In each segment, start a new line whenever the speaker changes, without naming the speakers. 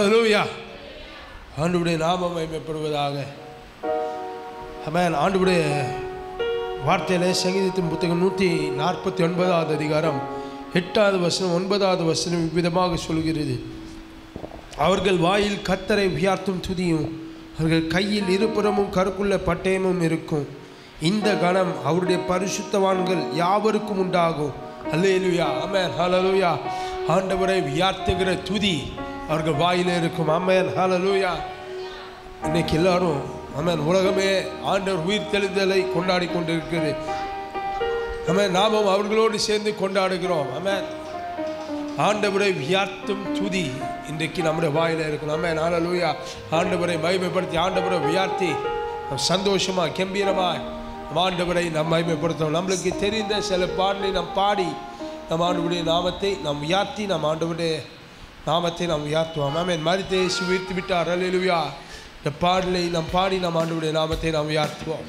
ஹalleluya ஆண்டவருடைய நாமம் மகிமைப்படுவதாக ஆமென் ஆண்டவருடைய வார்த்தையிலே சங்கீதத்தின் புத்தகம் நூற்றி நாற்பத்தி ஒன்பதாவது அதிகாரம் எட்டாவது வசனம் ஒன்பதாவது வசனம் இவ்விதமாக சொல்கிறது அவர்கள் வாயில் கத்தரை உயர்த்தும் துதியும் அவர்கள் கையில் இருபுறமும் கருக்குள்ள பட்டயமும் இருக்கும் இந்த கணம் அவருடைய பரிசுத்தவான்கள் யாவருக்கும் உண்டாகும் அல்லேலுயா அமேன் ஹalleluya ஆண்டவரை உயர்த்துகிற துதி அவர்கள் வாயில் இருக்கும் அமேன் ஹalleluya இன்னைக்கு எல்லாரும் அமேன் உலகமே ஆண்டவர் உயிர் தெளிதலை கொண்டாடி கொண்டிருக்கிறது அமேன் நாமும் அவர்களோடு சேர்ந்து கொண்டாடுகிறோம் அமேன் ஆண்டவரை வியார்த்தும் துதி இன்றைக்கு நம்முடைய வாயில இருக்கணும் அமேன் ஹalleluya ஆண்டவரை மகிமைப்படுத்தி ஆண்டவரை வியார்த்தி நாம் சந்தோஷமா கம்பீரமாய் நம் ஆண்டவரை நாம் மகிமைப்படுத்தணும் நம்மளுக்கு தெரிந்த சில பாடலை நாம் பாடி நம் ஆண்டவருடைய நாமத்தை நாம் உயர்த்தி நம் ஆண்டவருடைய நாமத்தை நாம் உயர்த்துவோம் ஆமென் மரித்தை இயேசு உயிர்த்து விட்டார் ஹalleluya இந்த பாடலை நாம் பாடி நம் ஆண்டவருடைய நாமத்தை நாம் உயர்த்துவோம்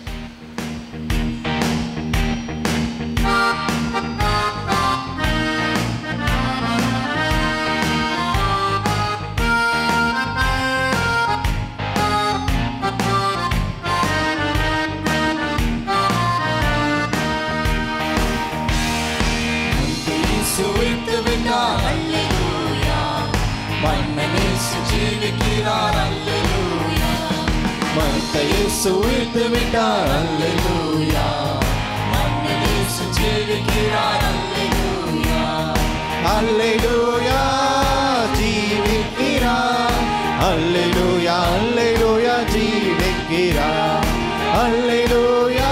சுவித்து விட்டார் அல்லேலூயா மன்னனேசு ஜீவிக்கிறார் அல்லேலூயா மரித்தையை சுவித்து விட்டார் அல்லேலூயா மன்னனேசு ஜீவிக்கிறார் அல்லேலூயா
அல்லேலூயா ஜீவிக்கிறார் அல்லேலூயா அல்லேலூயா ஜீவிக்கிறார் அல்லேலூயா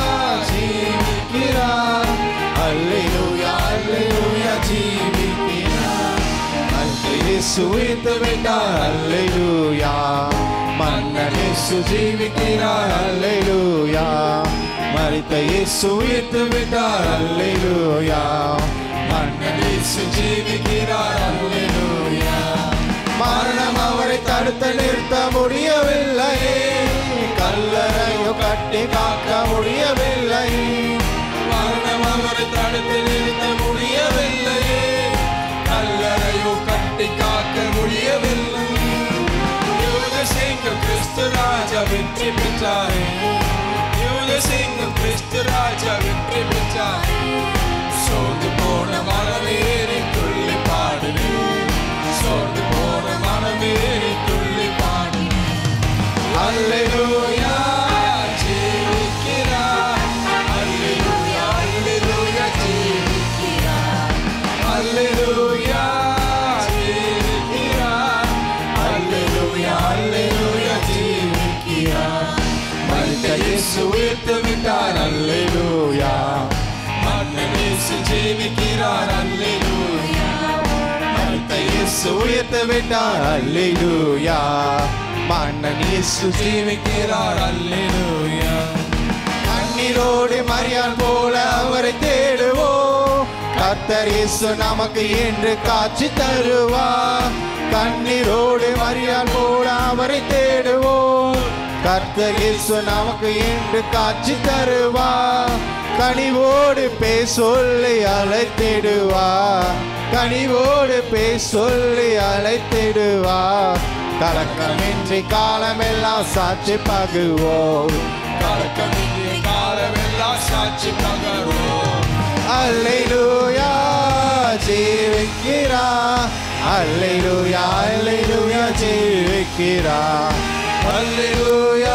ஜீவிக்கிறார் அல்லேலூயா அல்லேலூயா ஜீவிக்கிறார் அல்லேலூயா சுவித்து விட்டார் அல்லேலூயா மன்னனே சுஜீவிக்கிறார் அல்லேலூயா மரித்த இயேசு உயிர்த்து விட்டார் அல்லேலூயா
மன்னனேசு ஜீவிக்கிறார் அல்லேலூயா
மரணம் அவரை தடுத்து நிறுத்த முடியவில்லையே கல்லறையோ கட்டி காக்க முடியவில்லை
மரணம் அவரை தடுத்து நிறுத்த முடியவில்லையே கல்லறையோ கட்டி காக்க முடியவில்லை யூத சிங்கம் கிறிஸ்து ராஜா வெற்றி பெற்றாரே யூத சிங்கம் கிறிஸ்து ராஜா வெற்றி பெற்றாரே சோர்ந்து போன மனமேறி துள்ளி பாடுது சோர்ந்து போன மனமேறி துள்ளி பாடுது அல்லேலூயா ஜீவிக்கிறார் அல்லேலூயா அல்லேலூயா ஜீவிக்கிறார் அல்லேலூயா ஜீவிக்கிறார் அல்லேலூயா அல்லேலூயா ஜீவிக்கிறார் மரித்த இயேசு உயிர்த்து விட்டார் அல்லேலூயா மன்னனேசு ஜீவிக்கிறார் அல்லேலூயா மரித்த இயேசு
உயிர்த்து விட்டார் அல்லேலூயா மன்னன் இயேசு
ஜீவிக்கிறார் அல்லேலூயா
கண்ணீரோடு மரியாள் போல அவரை தேடுவோம் கர்த்தர் இயேசு நமக்கு என்று காட்சி தருவார் கண்ணீரோடு மரியாள் போல அவரை தேடுவோம் கர்த்தர் இயேசு நமக்கு என்று காட்சி தருவார் கனிவோடு பேச சொல்லி அழைத்திடுவார் கனிவோடு பேச சொல்லி அழைத்திடுவார் கலக்கமின்றி காலமெல்லாம் சாட்சி பகுவோம்
கலக்கமின்றி காலமெல்லாம் சாட்சி பகர்வோம்
அல்லேலூயா ஜீவிக்கிறா அல்லேலூயா அல்லேலூயா ஜீவிக்கிறா அல்லேலூயா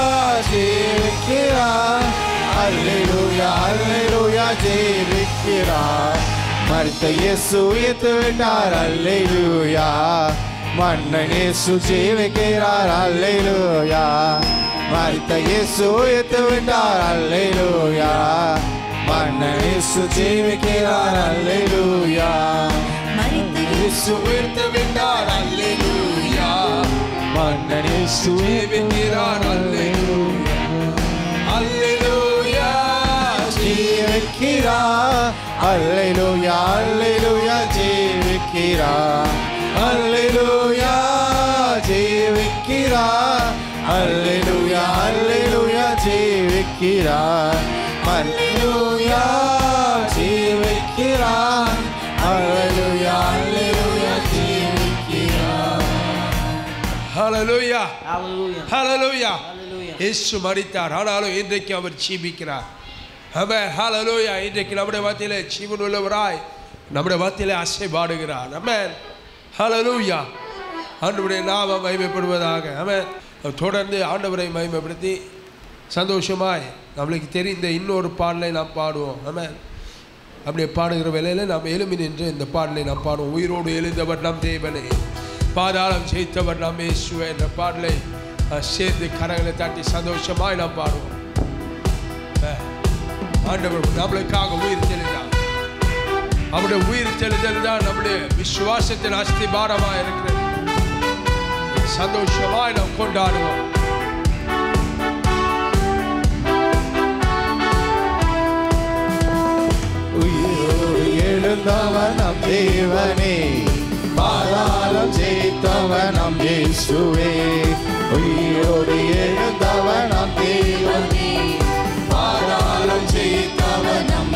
ஜீவிக்கிறா அல்லேலூயா அல்லேலூயா ஜீவிக்கிறா மரித்த இயேசு உயிர்த்து விட்டார் அல்லேலூயா மன்னன் இயேசு ஜீவிக்கிறார் அல்லேலூயா மரித்த இயேசு உயிர்த்து விட்டார் அல்லேலூயா மன்னன் இயேசு ஜீவிக்கிறார் அல்லேலூயா
இயேசு உயிர்த்து விட்டார் அல்லேலூயா
மன்னன் இயேசு
ஜீவிக்கிறார் அல்லேலூயா அல்லேலூயா
ஜீவிக்கிறார் அல்லேலூயா அல்லேலூயா ஜீவிக்கிறார் அல்லேலூயா ஜீவிக்கிறார் அல்லேலூயா அல்லேலூயா ஜீவிக்கிறார் அல்லேலூயா ஜீவிக்கிறார் அல்லேலூயா அல்லேலூயா ஜீவிக்கிறார்
ஹalleluya
Hallelujah.
ஹalleluya
Hallelujah.
இயேசு மரித்தார் ஆனாலும் இன்றைக்கு அவர் ஜீவிக்கிறார் ஆமென் ஹalleluya இன்றைக்கு நம்முடைய மத்தியிலே ஜீவன் உள்ளவராய் நம்முடைய மத்தியிலே அசைபாடுகிறார் ஆமென் ஹalleluya ஆண்டவருடைய நாமம் மகிமைப்படுவதாக ஆமென் தொடர்ந்து ஆண்டவரை மகிமைப்படுத்தி சந்தோஷமாய் நம்மளுக்கு தெரிந்த இன்னொரு பாடலை நாம் பாடுவோம் ஆமென் அப்படியே பாடுகிற வேளையில நாம் எழும்பி நின்று இந்த பாடலை நாம் பாடுவோம் உயிரோடு எழுந்தவர் நம் தேவனே பாதாளம் ஜெயித்தவர் நம் இயேசுவே என்ற பாடலை அஹ், சேர்ந்து கரங்களை தட்டி சந்தோஷமாய் நாம் பாடுவோம் அஹ், ஆண்டவர் நம்மளுக்காக உயிர் தெளிந்தார் அவருடைய உயிர் தெளிதல் தான் நம்முடைய விசுவாசத்தின் அஸ்திபாரமாக இருக்கிறது சந்தோஷமாய் நாம் கொண்டாடுவோம்
உயிரோடு எழுந்தவன் நம் தேவனே பாதாளம் ஜெயித்தவன் நம் இயேசுவே உயிரோடு எழுந்தவன் நம் தேவனே பாதாளம் ஜெயித்தவன் நம்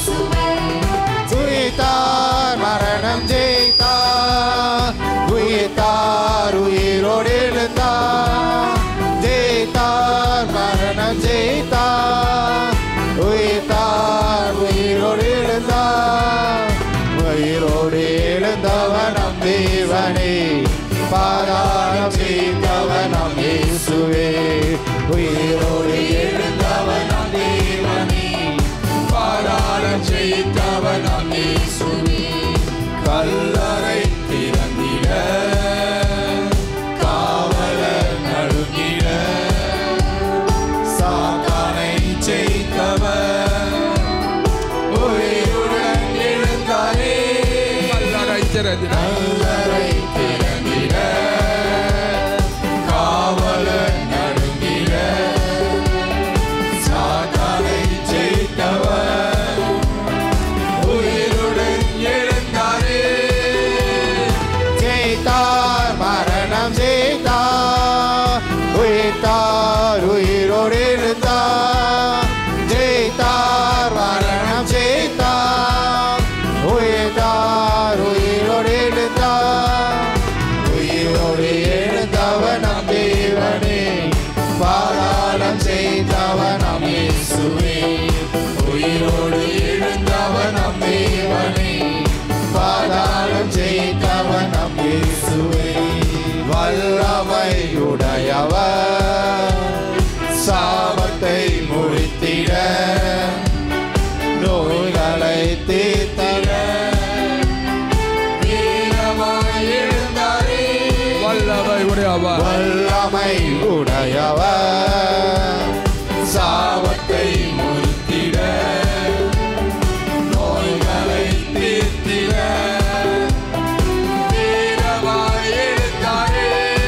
உயிர்த்தார் மரணம் ஜெயித்தார் உயிர்த்தார் உயிரோடு எழுந்தார் ஜெயித்தார் மரணம் ஜெயித்தார் உயிர்த்தார் உயிரோடு எழுந்தார் உயிரோடு எழுந்தவன் நம் தேவனே பாதாளம் ஜெயித்தவன் நம் இயேசுவே உயிரோடு எழுந்தவன் நம் தேவனே பாதாளம் ஜெயித்தவன் நம் இயேசுவே கல்லறை திறந்திட காவலர் நடுங்கிட சாத்தானை ஜெயித்தவர் உயிருடன் எழுந்தாரே
கல்லறை திறந்தினார்.
கல்லறை திறந்திட காவலர் நடுங்கிட சாத்தானை ஜெயித்தவர் உயிருடன் எழுந்தாரே ஜெயித்தார் மரணம் ஜெயித்தார் உயிர்த்தார் உயிரோடு எழுந்தார் ஜெயித்தார் மரணம் ஜெயித்தார் உயிர்த்தார் உயிரோடு எழுந்தார் உயிரோடு எழுந்தவன் நம் தேவனே பாதாளம் செய்தவன் நம் இயேசுவே உயிரோடு எழுந்தவன் நம் தேவனே பாதாளம் ஜெயித்தவன் நம் இயேசுவே வல்லமையுடையவர் சாபத்தை முறித்திட நோய்களை தீர்த்திட வீரமாய் எழுந்தாரே
வல்லமை உடையவர்
வல்லமை உடையவர் சாபத்தை முறித்திட நோய்களை தீர்த்திட வீரமாய் எழுந்தாரே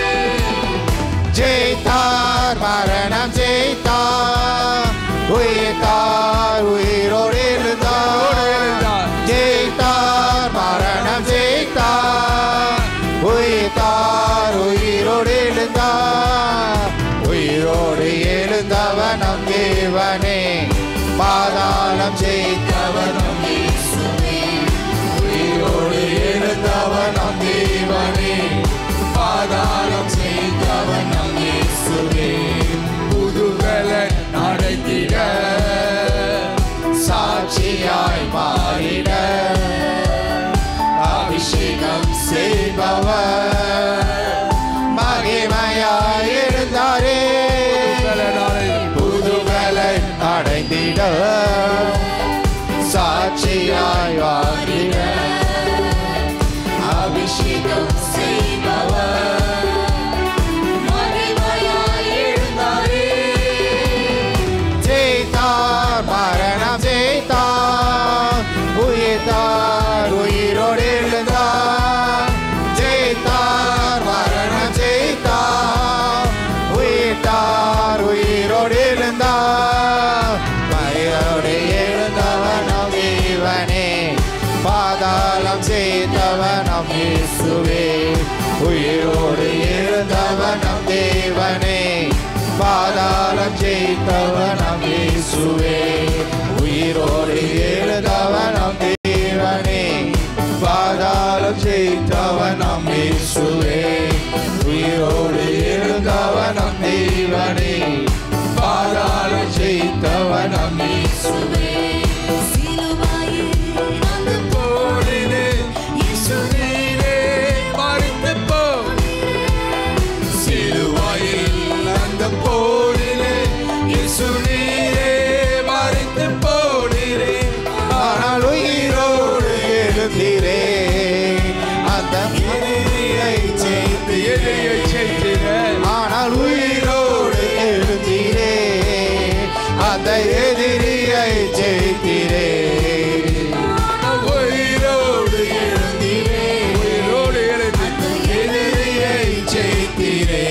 ஜெயித்தார் மரணம் ஜெயித்தார் உயிர்த்தார் உயிரோடு எழுந்தார் ஜெயித்தார் மரணம் ஜெயித்தார் உயிர்த்தார் உயிரோடு எழுந்தார் உயிரோடு எழுந்தவன் நம் தேவனே பாதாளம் ஜெயித்தவன் நம் இயேசுவே. உயிரோடு எழுந்தவன் நம் தேவனே பாதாளம் செய்தவன் நம் இயேசுவே அந்த எதிரியை ஜெயித்தீரே
உயிரோடு எழுந்தீரே உயிரோடு எழுந்து எதிரியை ஜெயித்தீரே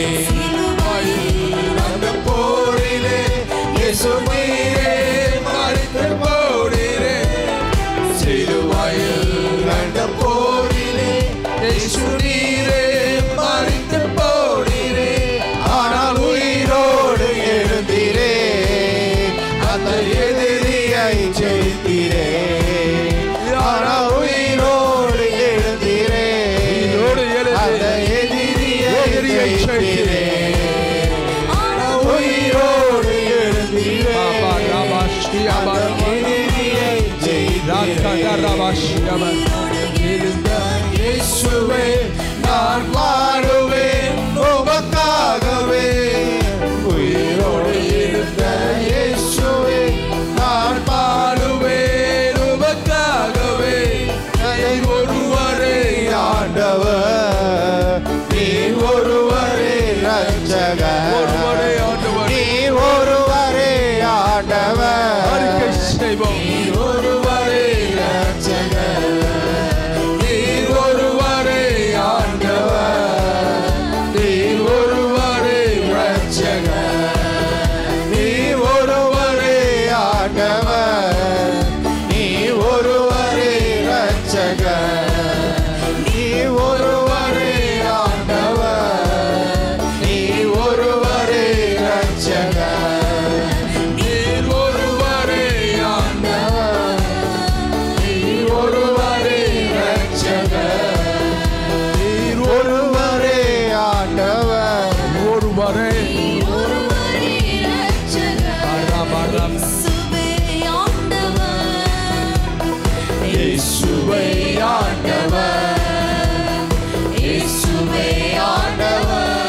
அந்த போரிலே இயேசு நீரே மறித்து போடிரே சிலுவையில் அந்த போரிலே இயேசு நீரே மறித்து போடிரே
ஆனால் உயிரோடு எழுந்தீரே அந்த எதிரியை ஜெயித்தீரே ஆனால் உயிரோடு எழுந்தீரே
உயிரோடு எழுந்து
அந்த எதிரியை
எதிரியை
ஜெயித்தீரே உயிரோடு எழுந்தீரே
பாபா ராமா ஸ்ரீயாபா
எதிரியை ஜெயித்தீரே இயேசுவே நான் வாழுவேன் உமக்காகவே உயிரோடு இருந்த இயேசுவே நான் வாழுவேன் உமக்காகவே நீ ஒருவரே ஆண்டவர் நீ ஒருவரே ரட்சகர்
ஒருவரே ஆண்டவர்.
நீ ஒருவரே ஆண்டவர்
அறிக்கை செய்வோம்
நீர் ஒருவரே ரட்சகர் நீர் ஒருவரே ஆண்டவர் நீர் ஒருவரே ரட்சகர் நீர் ஒருவரே ஆண்டவர் நீர் ஒருவரே ரட்சகர் நீர் ஒருவரே ஆண்டவர் நீர் ஒருவரே ரட்சகர் நீர் ஒருவரே ஆண்டவர் நீர் ஒருவரே ரட்சகர் நீர் ஒருவரே ஆண்டவர்
ஒருவரே
இயேசுவை ஆண்டவர் இயேசுவை ஆண்டவர்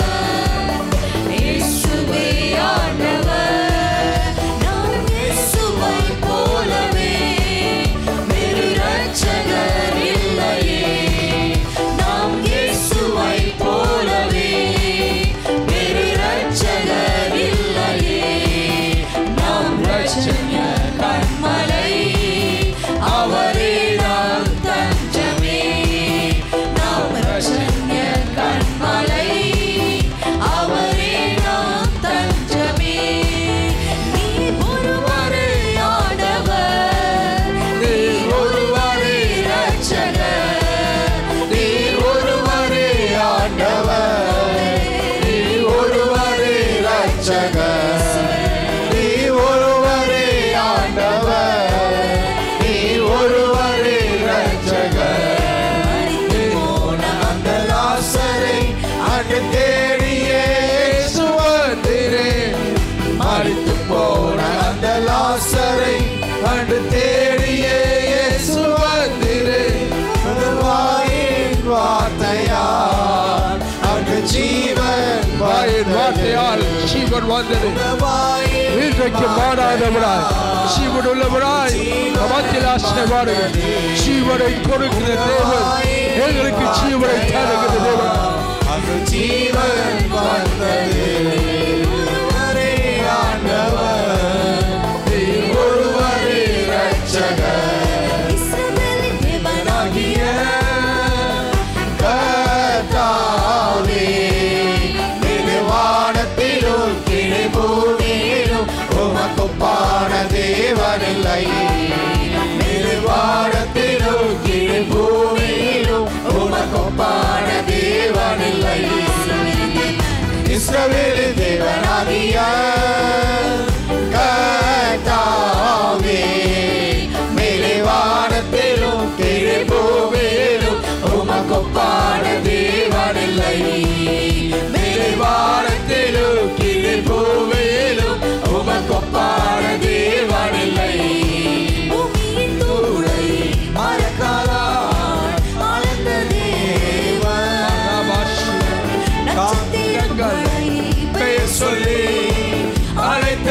கண்மலை அவரே நாம் தஞ்சமே நாம் ரட்சண்ய கண்மலை அவரே நாம் தஞ்சமே நீ ஒருவரே ஆண்டவர் நீ ஒருவரே ரட்சகர் நீ ஒருவரே
ஆண்டவர் நீ ஒருவரே ரட்சகர் நீ ஒருவரே ஆண்டவர் நீ ஒருவரே ரட்சகர் போன அந்த லாசரை அன்று தேடியே இயேசு வந்தீரே மறித்து போன அந்த லாசரை அன்று தேடியே இயேசு வந்தீரே வாயின் வார்த்தையால் அன்று ஜீவன்
வாயின் வார்த்தையால் ஜீவன் வந்தது இன்றைக்கு மாறாதவராய் ஜீவன் உள்ளவராய் மத்தியில் ஆசிரியர் ஜீவனை கொடுக்கிற தேவன் எங்களுக்கு ஜீவனை தருகிற தேவன்
அன்று ஜீவன் வந்தது ஒருவரே ஆண்டவர் நீர் ஒருவரே ரட்சகர்
இஸ்ரவேலின் தேவனாகிய
கர்த்தாவே நிர்வாணத்திலும் கீழே பூமியிலும் உமக்குப்பான தேவனில்லை நிர்வாணத்திலும் கீழே பூமியிலும் உமக்குப்பான தேவனில்லை இஸ்ரவேலின் தேவனாகிய கர்த்தாவே மேலே வானத்திலும் கீழே பூமியிலும் உமக்குப்பான தேவனில்லை மேலே வானத்திலும் கீழே பூமியிலும் உமக்குப்பான தேவனில்லை
பூமியின் தூளை மரக்காலால் அளந்த தேவன் நட்சத்திரங்களை பெயர் சொல்லி
அழைத்த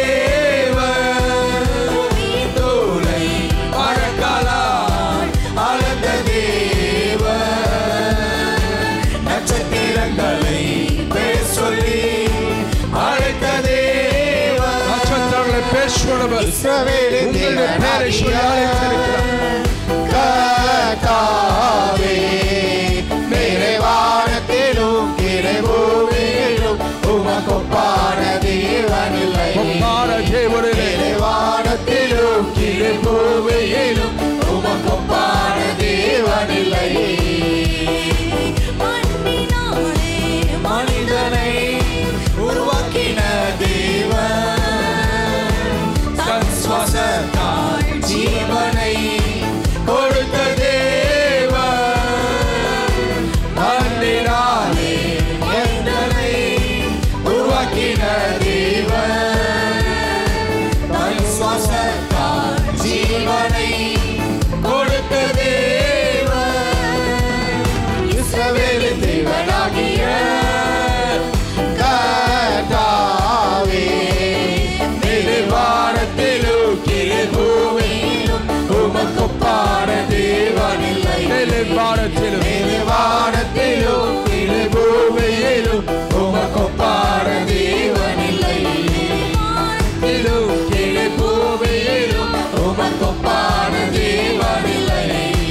தேவன்
பூமியின்
தோலை மழக்காலால் அளந்த தேவன் நட்சத்திரங்களை பேர் சொல்லி அழைத்த தேவன்
நட்சத்திரங்களை ஆவியானவர்
இஸ்ரவேலின்
உங்களுடைய பெயரை சொல்லி அழைத்திருக்கிறார்
கர்த்தாவே, மேலே வானத்திலும் கீழே பூமியிலும் உமக்கொப்பான தேவனில்லை.
ஒப்பான தேவனிலே
மேலே வானத்திலும் கீழே பூமியிலும் உமக்கொப்பான தேவனில்லை.
மண்ணினாலே
மனிதனை உருவாக்கின தேவன் தன் சுவாசத்தால் ஜீவனை கொடுத்த தேவன் மண்ணினாலே மனிதனை உருவாக்கின தேவன் தன் சுவாசத்தால் ஜீவனை கொடுத்த தேவன் இஸ்ரவேலின் தேவனாகிய கர்த்தாவே, மேலே வானத்திலும் கீழே பூமியிலும் உமக்கொப்பான தேவனில்லை.
மேலே வானத்திலும்
மேலே வானத்திலும் கீழே பூமியிலும் உமக்கொப்பான தேவனில்லை. வானத்திலும் கீழே பூமியிலும் உமக்கொப்பான தேவனில்லை.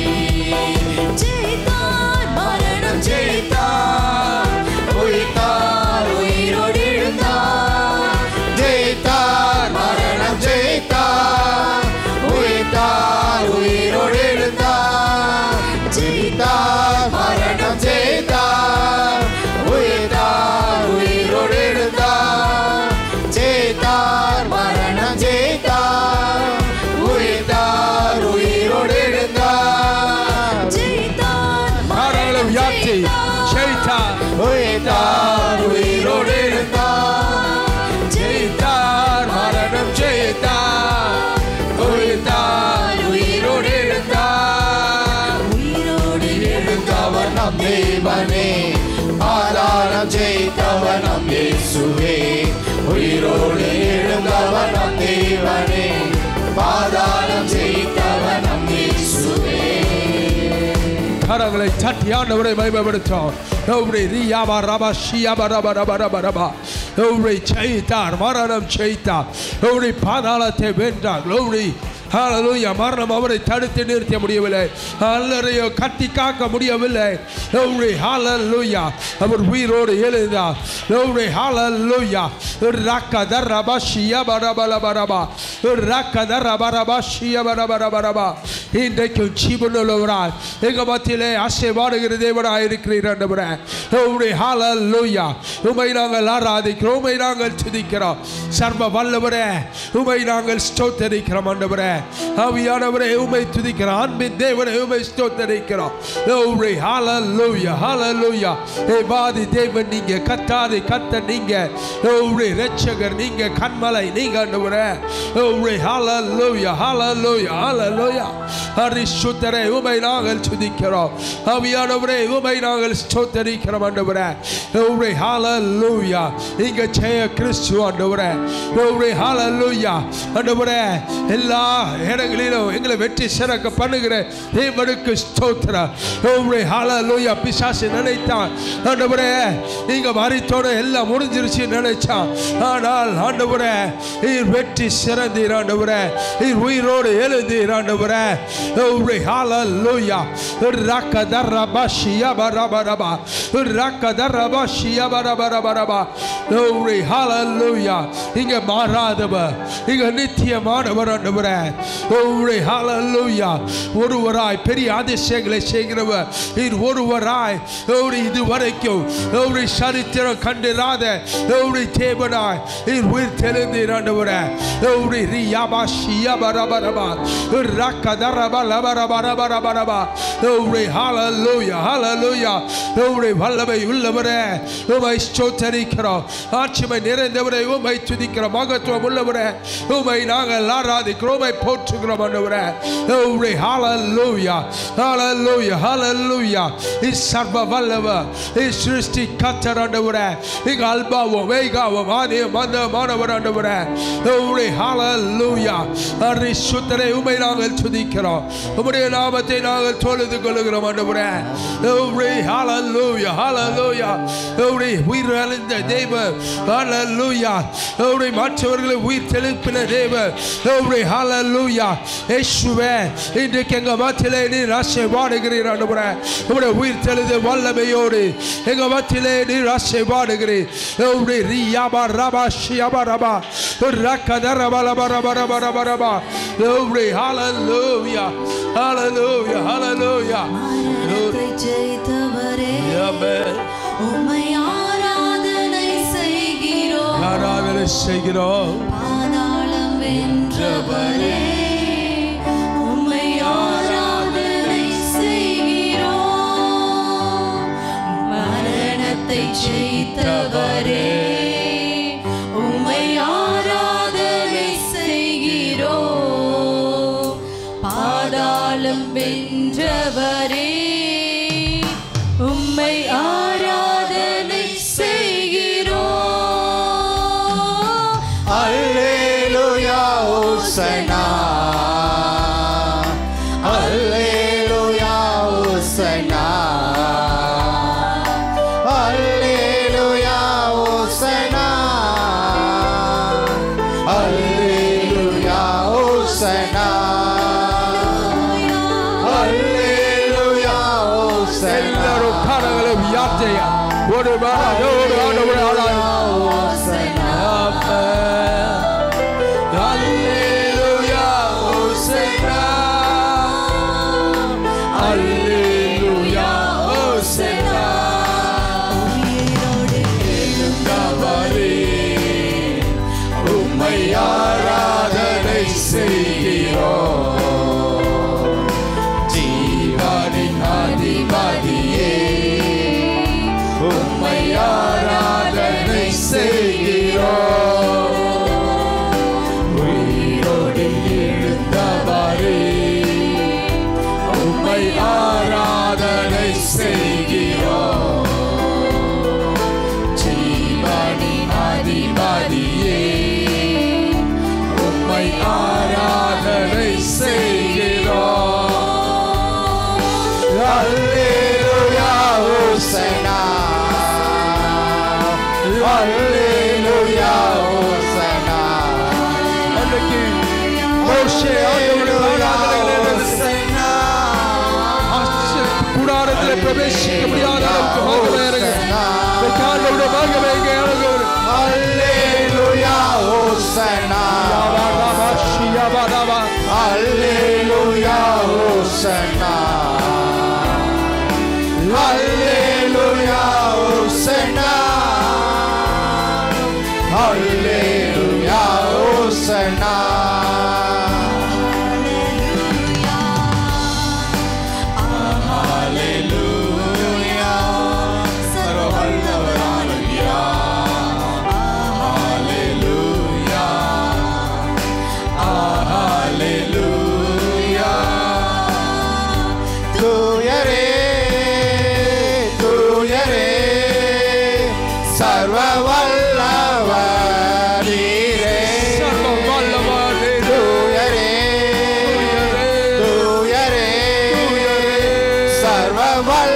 ஜெயித்தார் மரணம்
ஜெயித்தார் உயிர்த்தார் உயிரோடு எழுந்தார் ஜெயித்தார் மரணம் ஜெயித்தார் உயிர்த்தார் உயிரோடு எழுந்தார் ஜெயித்தார் மரணம் ஜெயித்தார் உயிர்த்தார் உயிரோடு எழுந்தார் ஜெயித்தார் மரணம் ஜெயித்தார் உயிர்த்தார் உயிரோடு எழுந்தார்
ஜெயித்தார்
கரங்களை உயர்த்தி ஜெயித்தார்
உயிர்த்தார் உயிரோடு எழுந்தார் ஜெயித்தார் மரணம் ஜெயித்தார் உயிர்த்தார் உயிரோடு எழுந்தார்
உயிரோடு
எழுந்தவர் நம் தேவனே ஆதாரம் ஜெயித்தவர் நம் இயேசுவே உயிரோடு எழுந்தவர் நம் தேவனே பாதாளம் ஜெயித்தவர் நம் இயேசுவே
கரங்களை தட்டி ஆண்டவரை மகிமைப்படுத்தோம் எவ்வளவு ரியாபா ரபா ஷியாபா ரபா ரபா ரபா ரபா எவ்வளவு ஜெயித்தார் மரணம் ஜெயித்தார் எவ்வளவு பாதாளத்தை வென்றார் எவ்வளவு ஹalleluya மரணம் அவரை தடுத்து நிறுத்த முடியவில்லை அல்லறையோ கட்டி காக்க முடியவில்லை எவ்வளவு ஹalleluya அவர் உயிரோடு எழுந்தார் எவ்வளவு ஹalleluya ரக்க தரபா ஷியாபா ரபா ரபா ரபா ரக்க தரபா ரபா ஷியாபா ரபா ரபா ரபா இன்றைக்கும் ஜீவனுள்ளவராய் எங்க மத்தியிலே ஆசைவாடுகிற தேவனாய் இருக்கிறீர் ஆண்டவரே உம்முடைய ஹalleluya உம்மை நாங்கள் ஆராதிக்கிறோம் உம்மை நாங்கள் துதிக்கிறோம் சர்வ வல்லவரே உம்மை நாங்கள் ஸ்தோத்தரிக்கிறோம் ஆண்டவரே ஆவியானவரே உம்மை துதிக்கிறோம் அன்பின் தேவனே உம்மை ஸ்தோத்தரிக்கிறோம் உம்முடைய ஹalleluya ஹalleluya ஏ வாதி தேவன் நீங்க கத்தாதி கத்த நீங்க உம்முடைய இரட்சகர் நீங்க கண்மலை நீங்க ஆண்டவரே உம்முடைய ஹalleluya ஹalleluya ஹalleluya பரிசுத்தரே உமை நாங்கள் துதிக்கிறோம் ஆவியானவரே உமை நாங்கள் ஸ்தோத்தரிக்கிறோம் ஆண்டவரே உம்முடைய ஹalleluya இங்க ஜெய கிறிஸ்து ஆண்டவரே உம்முடைய ஹalleluya ஆண்டவரே எல்லா இடங்களிலும் எங்களை வெற்றி சிறக்க பண்ணுகிற தேவனுக்கு ஸ்தோத்திரம் உம்முடைய ஹalleluya பிசாசு நினைத்தான் ஆண்டவரே நீங்க மரித்தோட எல்லாம் முடிஞ்சிருச்சு நினைச்சான் ஆனால் ஆண்டவரே நீர் வெற்றி சிறந்தீர் ஆண்டவரே நீர் உயிரோடு எழுந்தீர் ஆண்டவரே உம்முடைய ஹalleluya ரக்கதரபா ஷியபரபரபா ரக்கதரபா ஷியபரபரபரபா உம்முடைய ஹalleluya இங்க மாறாதவர் இங்க நித்தியமானவர் ஆண்டவரே உம்முடைய ஹalleluya ஒருவராய் பெரிய அதிசயங்களை செய்கிறவர் நீர் ஒருவராய் ஒரு இதுவரைக்கும் ஒரு சரித்திரம் கண்டிராத ஒரு தேவனாய் நீர் உயிர் தெளிந்தீர் ஆண்டவரே ஒரு ரியாபா ஷியபரபரபா ரக்கதரபா லபரபரபரபரபா ஒரு ஹalleluya ஹalleluya ஒரு வல்லமை உள்ளவரே உமை ஸ்தோத்தரிக்கிறோம் ஆட்சிமை நிறைந்தவரை உமை துதிக்கிறோம் மகத்துவம் உள்ளவரே உமை நாங்கள் ஆராதிக்கிறோம் உமை போற்றுகிறோம் ஆண்டவரே ஒரு ஹalleluya ஹalleluya ஹalleluya இஸ் சர்வ வல்லவர் இஸ் சிருஷ்டி கத்தர் ஆண்டவரே இங்க அல்பாவும் வேகாவும் ஆதியும் மந்தமானவர் ஆண்டவரே ஒரு ஹalleluya அரிசுத்தரை உமை நாங்கள் துதிக்கிறோம் கொள்ளுகிறோம் உம்முடைய நாமத்தை நாங்கள் தொழுது கொள்ளுகிறோம் ஆண்டவரே உம்முடைய ஹalleluya ஹalleluya உம்முடைய உயிர் அழிந்த தெய்வம் ஹalleluya உம்முடைய மற்றவர்களை உயிர் தெளிப்பின தெய்வம் உம்முடைய ஹalleluya இயேசுவே இன்றைக்கு எங்க மத்தியிலே நீர் ஆசீர்வாடுகிறீர் ஆண்டவரே உம்முடைய உயிர் தெளிந்த வல்லமையோடு எங்க மத்தியிலே நீர் ஆசீர்வாடுகிறீர் உம்முடைய ரியாபா ரபா ஷியாபா ரபா ரக்கதரபா ரபா ரபா ரபா ரபா ரபா உம்முடைய ஹalleluya ஹalleluya ஹalleluya
மரணத்தை ஜெயித்தவரே
ஆமென்
உம்மை ஆராதனை செய்கிறோம்
ஆராதனை செய்கிறோம்
பாதாளம் வென்றவரே உம்மை ஆராதனை செய்கிறோம் மரணத்தை ஜெயித்தவரே உம்மை ஆராதனை செய்கிறோம் பாதாளம் வென்றவரே உம்மை ஆராதனை செய்கிறோம்
அல்லேலூயா ஓசனா அல்லேலூயா ஓசனா அல்லேலூயா ஓசனா அல்லேலூயா ஓசனா அல்லேலூயா ஓசனா
எல்லாரும் கரங்களை உயர்த்தையா ஒரு மனதோடு ஒரு ஆண்டவரை ஆராய் Hallelujah, Hosanna. Hallelujah, Hosanna.
உயிரோடு
எழுந்தவரே, உம்மை ஆராதனை செய்கிறோம் ஜீவனின் அதிபதியே உம்மை ஆராதனை செய்கிறோம் உயிரோடு எழுந்தவரே உம்மை ஆராதனை செய்கிறோம் ஜீவனின் அதிபதியே உம்மை ஆராதனை செய்கிறோம்
Alleluia, Hosanna. Alleluia, Hosanna.
அன்றைக்கு மோசே ஆண்டவருடைய ஆராதனைகளை
Hosanna.
ஆசீர்வதித்து கூடாரத்தில் பிரவேசிக்க முடியாத அளவுக்கு மகிமை இறங்க ஆண்டவருடைய மகிமை இங்கே இறங்குகிறது.
Alleluia, Hosanna.
யாவா ராவா ஷியாவா ராவா.
Alleluia, Hosanna. Alleluia, Hosanna. Alleluia, Hosanna. Alleluia. சர்வவல்லவரான Alleluia. Alleluia. தூயரே தூயரே சர்வ வல்லவரீரே
சர்வ வல்லவரே.
தூயரே தூயரே சர்வ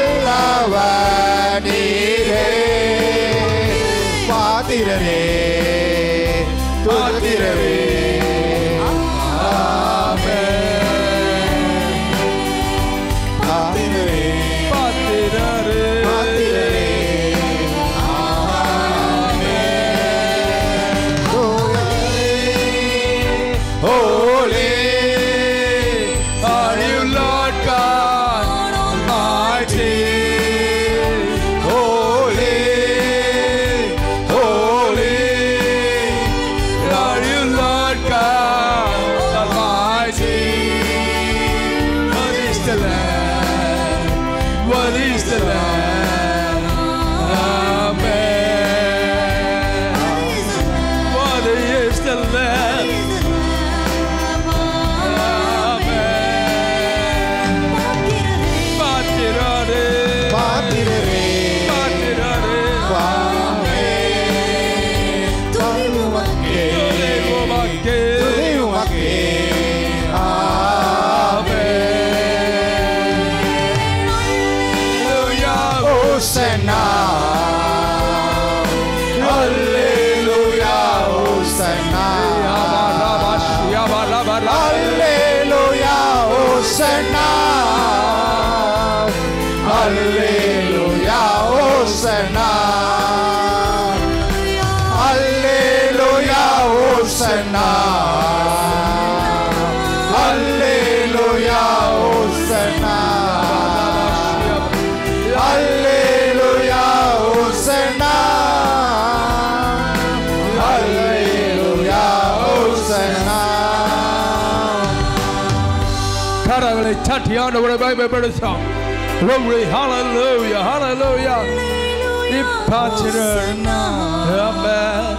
வல்லவரீரே பாத்திரரே பாத்திரரே பாத்திரரே
பாத்திரரே.
பாத்திரரே Holy,
Are you Lord God Almighty?
holy, holy,
Are you Lord கரங்களை தட்டி ஆண்டவரை பயப்படுத்தோம் Glory, hallelujah, hallelujah. இப்பாத்திரர். Amen.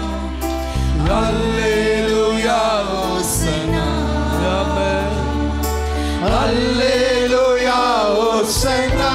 Hallelujah. Amen.
அல்லேலூயா ஓசன்னா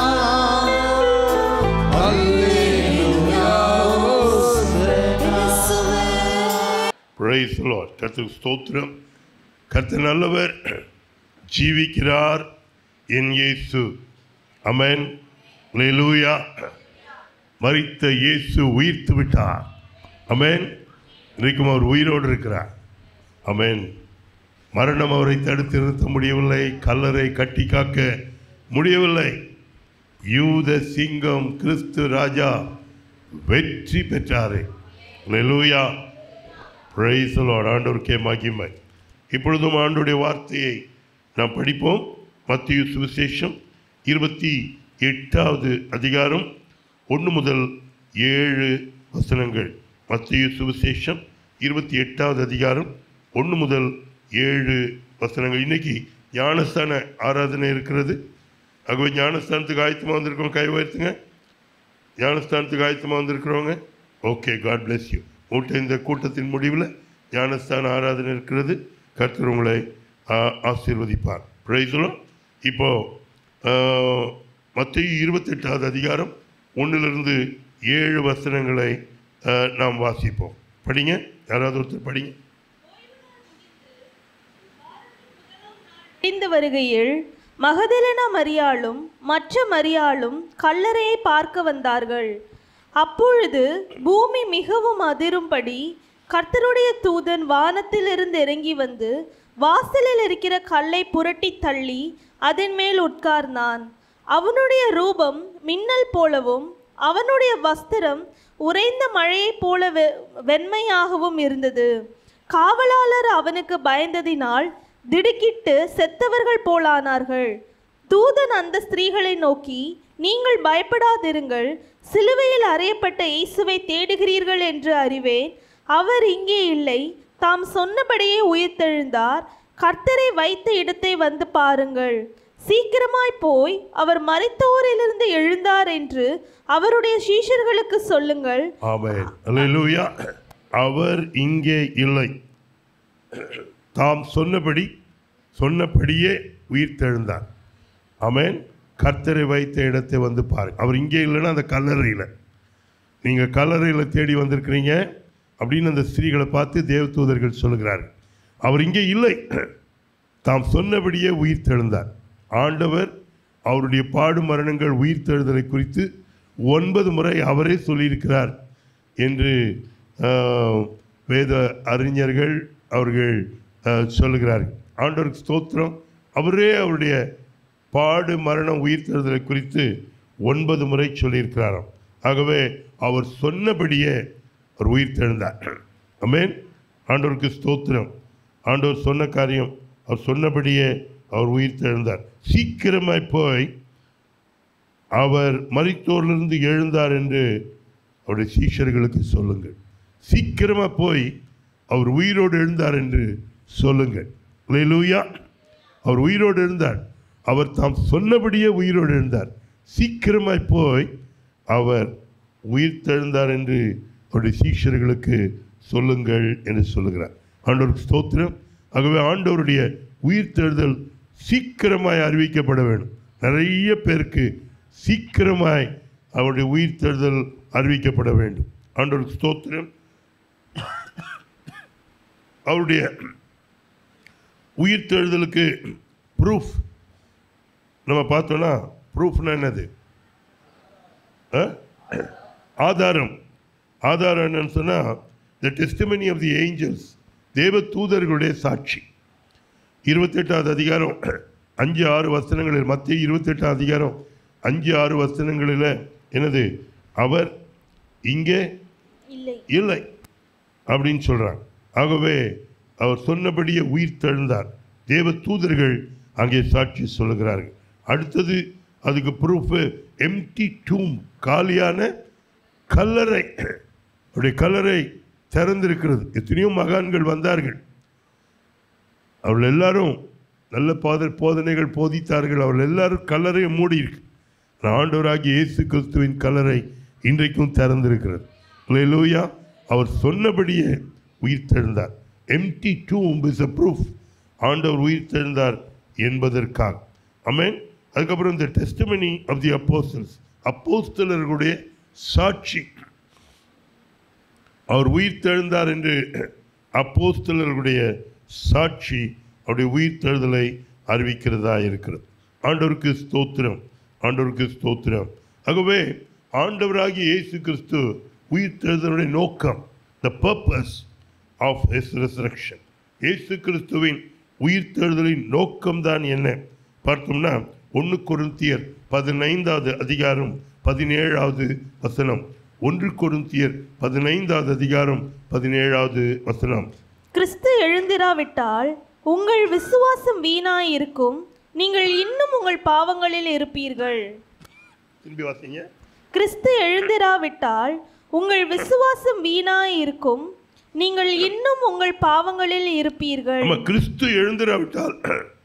பிரைஸ் லார்ட் கர்த்தருக்கு ஸ்தோத்திரம் கர்த்தர் நல்லவர் ஜீவிக்கிறார் என் இயேசு அமேன் லூயா மரித்த இயேசு உயிர்த்து விட்டார் அமேன் இன்றைக்கும் அவர் உயிரோடு இருக்கிறார் அமேன் மரணம் அவரை தடுத்து நிறுத்த முடியவில்லை கல்லறை கட்டி காக்க முடியவில்லை யூத சிங்கம் கிறிஸ்து ராஜா வெற்றி பெற்றாரே லூயா பிரைஸ் லார்ட் ஆண்டவருக்கே மகிமை இப்பொழுதும் ஆண்டுடைய வார்த்தையை நாம் படிப்போம் மத்திய சுவிசேஷம் இருபத்தி எட்டாவது அதிகாரம் ஒன்று முதல் ஏழு வசனங்கள் மத்திய சுவிசேஷம் இருபத்தி எட்டாவது அதிகாரம் ஒன்று முதல் ஏழு வசனங்கள் இன்னைக்கு ஞானஸ்தான ஆராதனை இருக்கிறது ஆகவே ஞானஸ்தானத்துக்கு ஆயத்தமாக வந்திருக்கோம் கை உயர்த்துங்க ஞானஸ்தானத்துக்கு ஆயத்தமாக வந்திருக்கிறவங்க ஓகே காட் bless யூ உங்கள்கிட்ட இந்த கூட்டத்தின் முடிவில் ஞானஸ்தான ஆராதனை இருக்கிறது கர்த்தர் உங்களை ஆ, ஆசீர்வதிப்பார் பிரைஸ்லாம் இப்போ மத்திய இருபத்தெட்டாவது அதிகாரம் ஒன்றிலிருந்து ஏழு வசனங்களை ஆ, நாம் வாசிப்போம் படிங்க யாராவது ஒருத்தர் படிங்க
முடிந்து வருகையில் மகதலேனா மரியாளும் மற்ற மரியாளும் கல்லறையை பார்க்க வந்தார்கள் அப்பொழுது பூமி மிகவும் அதிரும்படி கர்த்தருடைய தூதன் வானத்திலிருந்து இறங்கி வந்து வாசலில் இருக்கிற கல்லை புரட்டி தள்ளி அதன் மேல் உட்கார்ந்தான் அவனுடைய ரூபம் மின்னல் போலவும் அவனுடைய வஸ்திரம் உறைந்த மழையைப் போல வெ- வெண்மையாகவும் இருந்தது காவலாளர் அவனுக்கு பயந்ததினால் திடுக்கிட்டு செத்தவர்கள் போலானார்கள் தூதன் அந்த ஸ்திரீகளை நோக்கி நீங்கள் பயப்படாதிருங்கள் சிலுவையில் அறையப்பட்ட இயேசுவை தேடுகிறீர்கள் என்று அறிவேன் அவர் இங்கே இல்லை தாம் சொன்னபடியே உயிர்த்தெழுந்தார் கர்த்தரை வைத்த இடத்தை வந்து பாருங்கள் சீக்கிரமாய் போய் அவர் மரித்தோரிலிருந்து எழுந்தார் என்று அவருடைய சீஷர்களுக்கு சொல்லுங்கள்
ஆமென் அல்லேலூயா அவர் இங்கே இல்லை தாம் சொன்னபடி சொன்னபடியே உயிர் தெழுந்தார் ஆமென் கர்த்தரை வைத்த இடத்தை வந்து பாருங்க அவர் இங்கே இல்லைன்னா அந்த கல்லறையில் நீங்கள் கல்லறையில் தேடி வந்திருக்கிறீங்க அப்படின்னு அந்த ஸ்திரீகளை பார்த்து தேவதூதர்கள் சொல்லுகிறார்கள் அவர் இங்கே இல்லை தாம் சொன்னபடியே உயிர் தெழுந்தார் ஆண்டவர் அவருடைய பாடு மரணங்கள் உயிர் தெழுதலை குறித்து ஒன்பது முறை அவரே சொல்லியிருக்கிறார் என்று ஆஹ், வேத அறிஞர்கள் அவர்கள் ஆஹ், சொல்லுகிறார்கள் ஆண்டவருக்கு ஸ்தோத்திரம் அவரே அவருடைய பாடு மரணம் உயிர் தெழுதலை குறித்து ஒன்பது முறை சொல்லியிருக்கிறாராம் ஆகவே அவர் சொன்னபடியே அவர் உயிர் தெழுந்தார் அமேன் ஆண்டவருக்கு ஸ்தோத்திரம் ஆண்டவர் சொன்ன காரியம் அவர் சொன்னபடியே அவர் உயிர் தெழுந்தார் சீக்கிரமாய் போய் அவர் மரித்தோரிலிருந்து எழுந்தார் என்று அவருடைய சீஷர்களுக்கு சொல்லுங்கள் சீக்கிரமாக போய் அவர் உயிரோடு எழுந்தார் என்று சொல்லுங்கள் லூயா அவர் உயிரோடு எழுந்தார் அவர் தாம் சொன்னபடியே உயிரோடு எழுந்தார் சீக்கிரமாய் போய் அவர் உயிர் தெழுந்தார் என்று அவருடைய சீஷர்களுக்கு சொல்லுங்கள் என்று சொல்லுகிறார் ஆண்டவருக்கு ஸ்தோத்திரம் ஆகவே ஆண்டவருடைய உயிர் தெழுதல் சீக்கிரமாய் அறிவிக்கப்பட வேண்டும் நிறைய பேருக்கு சீக்கிரமாய் அவருடைய உயிர் தெழுதல் அறிவிக்கப்பட வேண்டும் ஆண்டவருக்கு ஸ்தோத்திரம் அவருடைய உயிர் தெழுதலுக்கு ப்ரூஃப் நம்ம பார்த்தோன்னா ப்ரூஃப்னா என்னது ஆ? ஆதாரம் ஆதாரம் என்னன்னு சொன்னால் the testimony of the angels தேவ தூதர்களுடைய சாட்சி இருபத்தெட்டாவது அதிகாரம் அஞ்சு ஆறு வசனங்களில் மத்திய இருபத்தெட்டாம் அதிகாரம் அஞ்சு ஆறு வசனங்களில் என்னது அவர் இங்கே
இல்லை
இல்லை அப்படின்னு சொல்றாங்க ஆகவே அவர் சொன்னபடியே உயிர் தெழுந்தார் தேவ தூதர்கள் அங்கே சாட்சி சொல்லுகிறார்கள் அடுத்தது அதுக்கு ப்ரூஃப் எம்டி டூம் காலியான கல்லறை அவருடைய கல்லறை திறந்திருக்கிறது எத்தனையோ மகான்கள் வந்தார்கள் அவர்கள் எல்லாரும் நல்ல பாத போதனைகள் போதித்தார்கள் அவர்கள் எல்லாரும் கல்லறையை மூடி இருக்கு ஆனால் ஆண்டவராகிய இயேசு கிறிஸ்துவின் கல்லறை இன்றைக்கும் திறந்திருக்கிறது லூயா அவர் சொன்னபடியே உயிர் தெழுந்தார் எம்டி டூ இஸ் அ ப்ரூஃப் ஆண்டவர் உயிர் தெழுந்தார் என்பதற்காக அமேன் அதுக்கப்புறம் இந்த டெஸ்டமனி ஆஃப் தி அப்போஸ்டல்ஸ் அப்போஸ்தலர்களுடைய சாட்சி அவர் உயிர் தெழுந்தார் என்று அப்போஸ்தலர்களுடைய சாட்சி அவருடைய உயிர் தெழுதலை அறிவிக்கிறதா இருக்கிறது ஆண்டவருக்கு ஸ்தோத்திரம் ஆண்டவருக்கு ஸ்தோத்திரம் ஆகவே ஆண்டவராகிய இயேசு கிறிஸ்து உயிர் தெழுதலுடைய நோக்கம் the purpose of his resurrection இயேசு கிறிஸ்துவின் உயிர் தெழுதலின் நோக்கம்தான் என்ன பார்த்தோம்னா ஒன்று கொருந்தியர் பதினைந்தாவது அதிகாரம் பதினேழாவது வசனம் ஒன்று கொருந்தியர் பதினைந்தாவது அதிகாரம் பதினேழாவது வசனம்
கிறிஸ்து எழுந்திராவிட்டால் உங்கள் விசுவாசம் வீணாய் இருக்கும் நீங்கள் இன்னும் உங்கள் பாவங்களில் இருப்பீர்கள்
திரும்பி வாசிங்க
கிறிஸ்து எழுந்திராவிட்டால் உங்கள் விசுவாசம் வீணாய் இருக்கும் நீங்கள் இன்னும் உங்கள் பாவங்களில் இருப்பீர்கள்
நம்ம கிறிஸ்து எழுந்திராவிட்டால்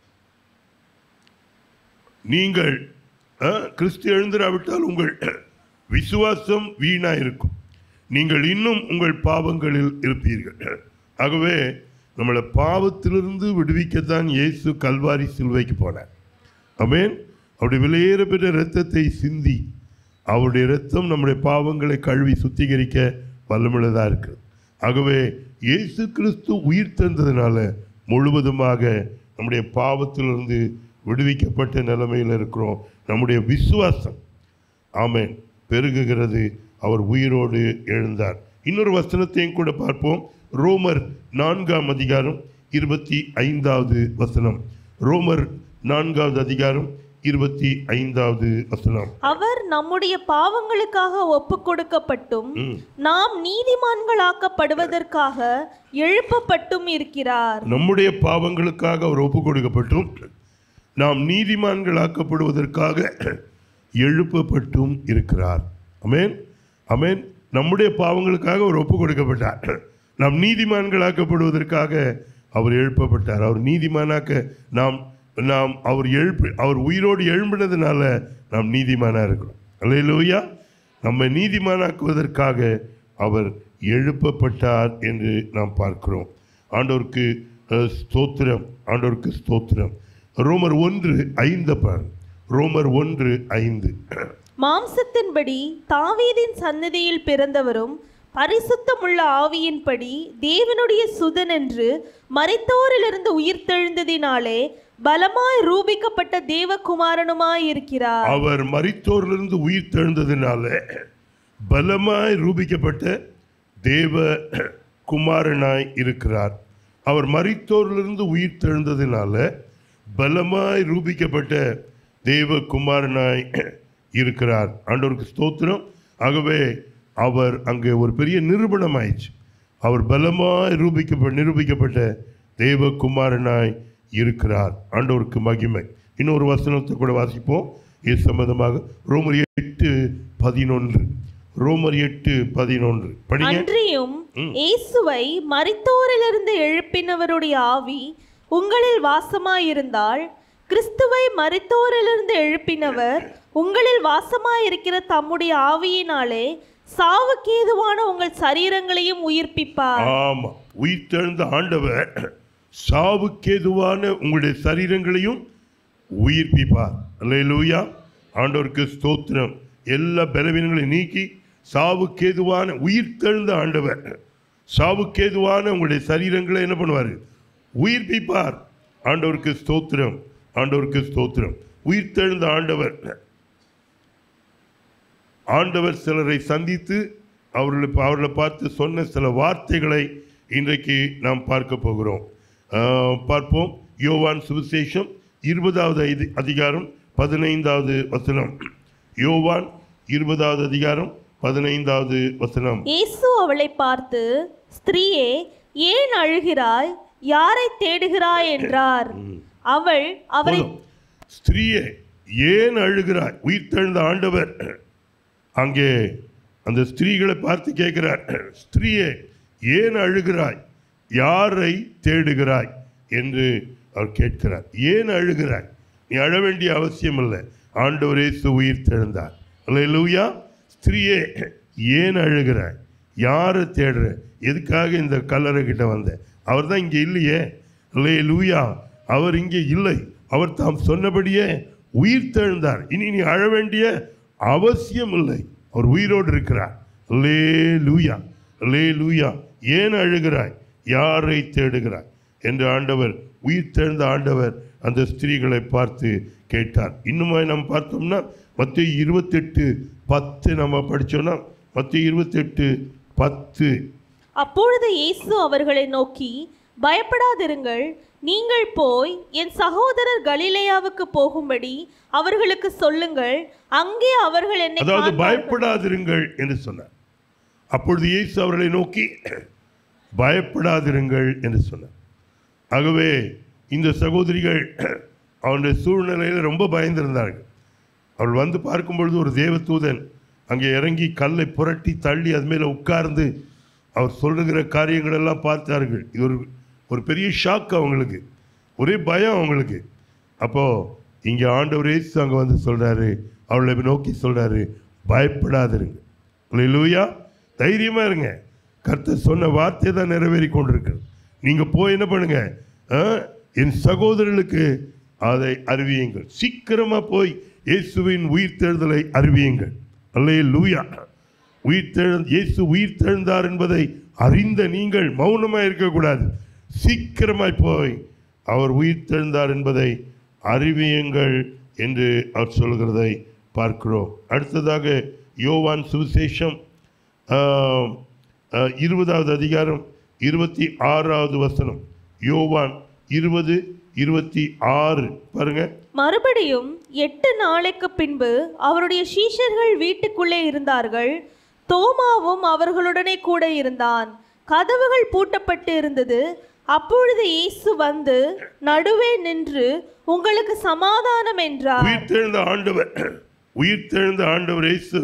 நீங்கள் ஆ, கிறிஸ்து எழுந்திராவிட்டால் உங்கள் விசுவாசம் வீணா இருக்கும் நீங்கள் இன்னும் உங்கள் பாவங்களில் இருப்பீர்கள் ஆகவே நம்மளை பாவத்திலிருந்து விடுவிக்கத்தான் இயேசு கல்வாரி சிலுவைக்கு போனார் ஆமென் அவருடைய விலையேற பெற்ற இரத்தத்தை சிந்தி அவருடைய இரத்தம் நம்முடைய பாவங்களை கழுவி சுத்திகரிக்க வல்லமுள்ளதாக இருக்குது ஆகவே இயேசு கிறிஸ்து உயிர் தந்ததுனால முழுவதுமாக நம்முடைய பாவத்திலிருந்து விடுவிக்கப்பட்ட நிலைமையில் இருக்கிறோம் நம்முடைய விசுவாசம் ஆமென் பெருகுகிறது அவர் உயிரோடு எழுந்தார் இன்னொரு வசனத்தையும் கூட பார்ப்போம் ரோமர் நான்காம் அதிகாரம் இருபத்தி ஐந்தாவது வசனம் ரோமர் நான்காவது அதிகாரம் இருபத்தி ஐந்தாவது வசனம்
அவர் நம்முடைய பாவங்களுக்காக ஒப்புக் கொடுக்கப்பட்டும்
ம்.
நாம் நீதிமான்களாக்கப்படுவதற்காக எழுப்பப்பட்டும் இருக்கிறார்
நம்முடைய பாவங்களுக்காக அவர் ஒப்பு கொடுக்கப்பட்டும் நாம் நீதிமான்களாக்கப்படுவதற்காக எழுப்பப்பட்டும் இருக்கிறார் அமேன் அமேன் நம்முடைய பாவங்களுக்காக அவர் ஒப்பு கொடுக்கப்பட்டார் நாம் நீதிமான்களாக்கப்படுவதற்காக அவர் எழுப்பப்பட்டார் அவர் நீதிமானாக்க நாம் நாம் அவர் எழுப்பு அவர் உயிரோடு எழும்பினதுனால நாம் நீதிமானாக இருக்கிறோம் அல்லையிலூயா நம்மை நீதிமானாக்குவதற்காக அவர் எழுப்பப்பட்டார் என்று நாம் பார்க்கிறோம் ஆண்டவருக்கு அஹ், ஸ்தோத்திரம் ஆண்டவருக்கு ஸ்தோத்திரம் ரோமர் ஒன்று ஐந்து பார் ரோமர் ஒன்று ஐந்து
மாம்சத்தின்படி தாவீதின் சன்னதியில் பிறந்தவரும் பரிசுத்தமுள்ள ஆவியின்படி தேவனுடைய சுதன் என்று மரித்தோரிலிருந்து உயிர்த்தெழுந்ததினாலே பலமாய் ரூபிக்கப்பட்ட தேவகுமாரனுமாய் இருக்கிறார்
அவர் மரித்தோரிலிருந்து உயிர் தெழுந்ததினால பலமாய் ரூபிக்கப்பட்ட தேவ குமாரனாய் இருக்கிறார் அவர் மரித்தோரிலிருந்து உயிர் தெழுந்ததினால பலமாய் ரூபிக்கப்பட்ட தேவ குமாரனாய் இருக்கிறார் ஆண்டவருக்கு ஸ்தோத்திரம் ஆகவே அவர் அங்கே ஒரு பெரிய நிரூபணம் ஆயிடுச்சு அவர் பலமாய் ரூபிக்கப்ப நிரூபிக்கப்பட்ட தேவகுமாரனாய் இருக்கிறார் ஆண்டவருக்கு மகிமை இன்னொரு வசனத்தை கூட வாசிப்போம் இது சம்பந்தமாக ரோமர் எட்டு பதினொன்று ரோமர் எட்டு பதினொன்று படிங்க
அன்றியும் இயேசுவை மரித்தோரிலிருந்து எழுப்பினவருடைய ஆவி உங்களில் வாசமாயிருந்தால் கிறிஸ்துவை மரித்தோரிலிருந்து எழுப்பினவர் உங்களில் வாசமாயிருக்கிற தம்முடைய ஆவியினாலே சாவுக்கேதுவான உங்கள் சரீரங்களையும் உயிர்ப்பிப்பார்
ஆமா உயிர் தெழுந்த ஆண்டவர் சாவுக்கேதுவான உங்களுடைய சரீரங்களையும் உயிர்ப்பிப்பார் அல்லேலூயா ஆண்டவருக்கு ஸ்தோத்திரம் எல்லா பலவீனங்களையும் நீக்கி சாவுக்கேதுவான உயிர் தெழுந்த ஆண்டவர் சாவுக்கேதுவான உங்களுடைய சரீரங்களை என்ன பண்ணுவார் உயிர்ப்பிப்பார் ஆண்டவருக்கு ஸ்தோத்திரம் ஆண்டவருக்கு ஸ்தோத்திரம் உயிர் தெழுந்த ஆண்டவர் ஆண்டவர் சிலரை சந்தித்து அவர்களை அவர்களை பார்த்து சொன்ன சில வார்த்தைகளை இன்றைக்கு நாம் பார்க்க போகிறோம் ஆஹ், பார்ப்போம் யோவான் சுவிசேஷம் இருபதாவது ஐதி- அதிகாரம் பதினைந்தாவது வசனம் யோவான் இருபதாவது அதிகாரம் பதினைந்தாவது வசனம்
இயேசு அவளை பார்த்து ஸ்திரீயே ஏன் அழுகிறாய் யாரை தேடுகிறாய் என்றார் அவள் அவரை
போதும். ஸ்திரீயே ஏன் அழுகிறாய் உயிர் தெழுந்த ஆண்டவர் அங்கே அந்த ஸ்திரீகளை பார்த்து கேட்கிறார் ஸ்திரீயே ஏன் அழுகிறாய் யாரை தேடுகிறாய் என்று அவர் கேட்கிறார் ஏன் அழுகிறாய் நீ அழ வேண்டிய அவசியம் இல்லை ஆண்டவர் இயேசு உயிர் தெழுந்தார் அல்லேலூயா ஸ்திரீயே ஏன் அழுகிறாய் யாரை தேடுற எதுக்காக இந்த கல்லறை கிட்ட வந்த அவர் தான் இங்கே இல்லையே அல்லேலூயா அவர் இங்கே இல்லை அவர் தாம் சொன்னபடியே உயிர் தெழுந்தார் இனி நீ அழ வேண்டிய அவசியம் இல்லை அவர் உயிரோடு இருக்கிறார் லே லூயா லே லூயா ஏன் அழுகிறாய் யாரை தேடுகிறாய் என்று ஆண்டவர் உயிர் தெழுந்த ஆண்டவர் அந்த ஸ்திரீகளை பார்த்து கேட்டார் இன்னுமே நம்ம பார்த்தோம்னா மத்திய இருபத்தெட்டு பத்து நம்ம படிச்சோம்னா மத்திய இருபத்தெட்டு பத்து
அப்பொழுது இயேசு அவர்களை நோக்கி பயப்படாதிருங்கள் நீங்கள் போய் என் சகோதரர் கலிலேயாவுக்கு போகும்படி அவர்களுக்கு சொல்லுங்கள் அங்கே அவர்கள் என்னை
அதாவது
காண்பார்கள்."
பயப்படாதிருங்கள் என்று சொன்னார் அப்பொழுது இயேசு அவர்களை நோக்கி பயப்படாதிருங்கள் என்று சொன்னார் ஆகவே இந்த சகோதரிகள் அவனுடைய சூழ்நிலையில் ரொம்ப பயந்திருந்தார்கள் அவள் வந்து பார்க்கும் பொழுது ஒரு தேவதூதன் அங்கே இறங்கி கல்லை புரட்டி தள்ளி அது மேலே உட்கார்ந்து அவர் சொல்லுகிற காரியங்கள் எல்லாம் பார்த்தார்கள் இது ஒரு ஒரு பெரிய ஷாக் அவங்களுக்கு ஒரே பயம் அவங்களுக்கு அப்போது இங்கே ஆண்டவர் இயேசு அங்கே வந்து சொல்கிறாரு அவளை நோக்கி சொல்கிறாரு பயப்படாதிருங்க லூயா தைரியமாக இருங்க கர்த்தர் சொன்ன வார்த்தை தான் நிறைவேறி கொண்டிருக்கிறது நீங்கள் போய் என்ன பண்ணுங்க ஆ, என் சகோதரர்களுக்கு அதை அறிவியுங்கள் சீக்கிரமாக போய் இயேசுவின் உயிர்த்தெழுதலை அறிவியுங்கள் அல்லே லூயா உயிர்த்தெழு இயேசு உயிர்த்தெழுந்தார் என்பதை அறிந்த நீங்கள் மௌனமாக இருக்கக்கூடாது சீக்கிரமாய் போய் அவர் உயிர்த்தெழுந்தார் என்பதை அறிவியுங்கள் என்று அவர் சொல்கிறதை பார்க்கிறோம் அடுத்ததாக யோவான் சுவிசேஷம் ஆஹ், ஆஹ், இருபதாவது அதிகாரம் இருபத்தி ஆறாவது வசனம் யோவான் இருபது இருபத்தி ஆறு பாருங்க
மறுபடியும் எட்டு நாளைக்கு பின்பு அவருடைய சீஷர்கள் வீட்டுக்குள்ளே இருந்தார்கள் தோமாவும் அவர்களுடனே கூட இருந்தான் கதவுகள் பூட்டப்பட்டு இருந்தது அப்பொழுது இயேசு வந்து நடுவே நின்று உங்களுக்கு சமாதானம் என்றார்
உயிர்த்தெழுந்த ஆண்டவர் உயிர்த்தெழுந்த ஆண்டவர் இயேசு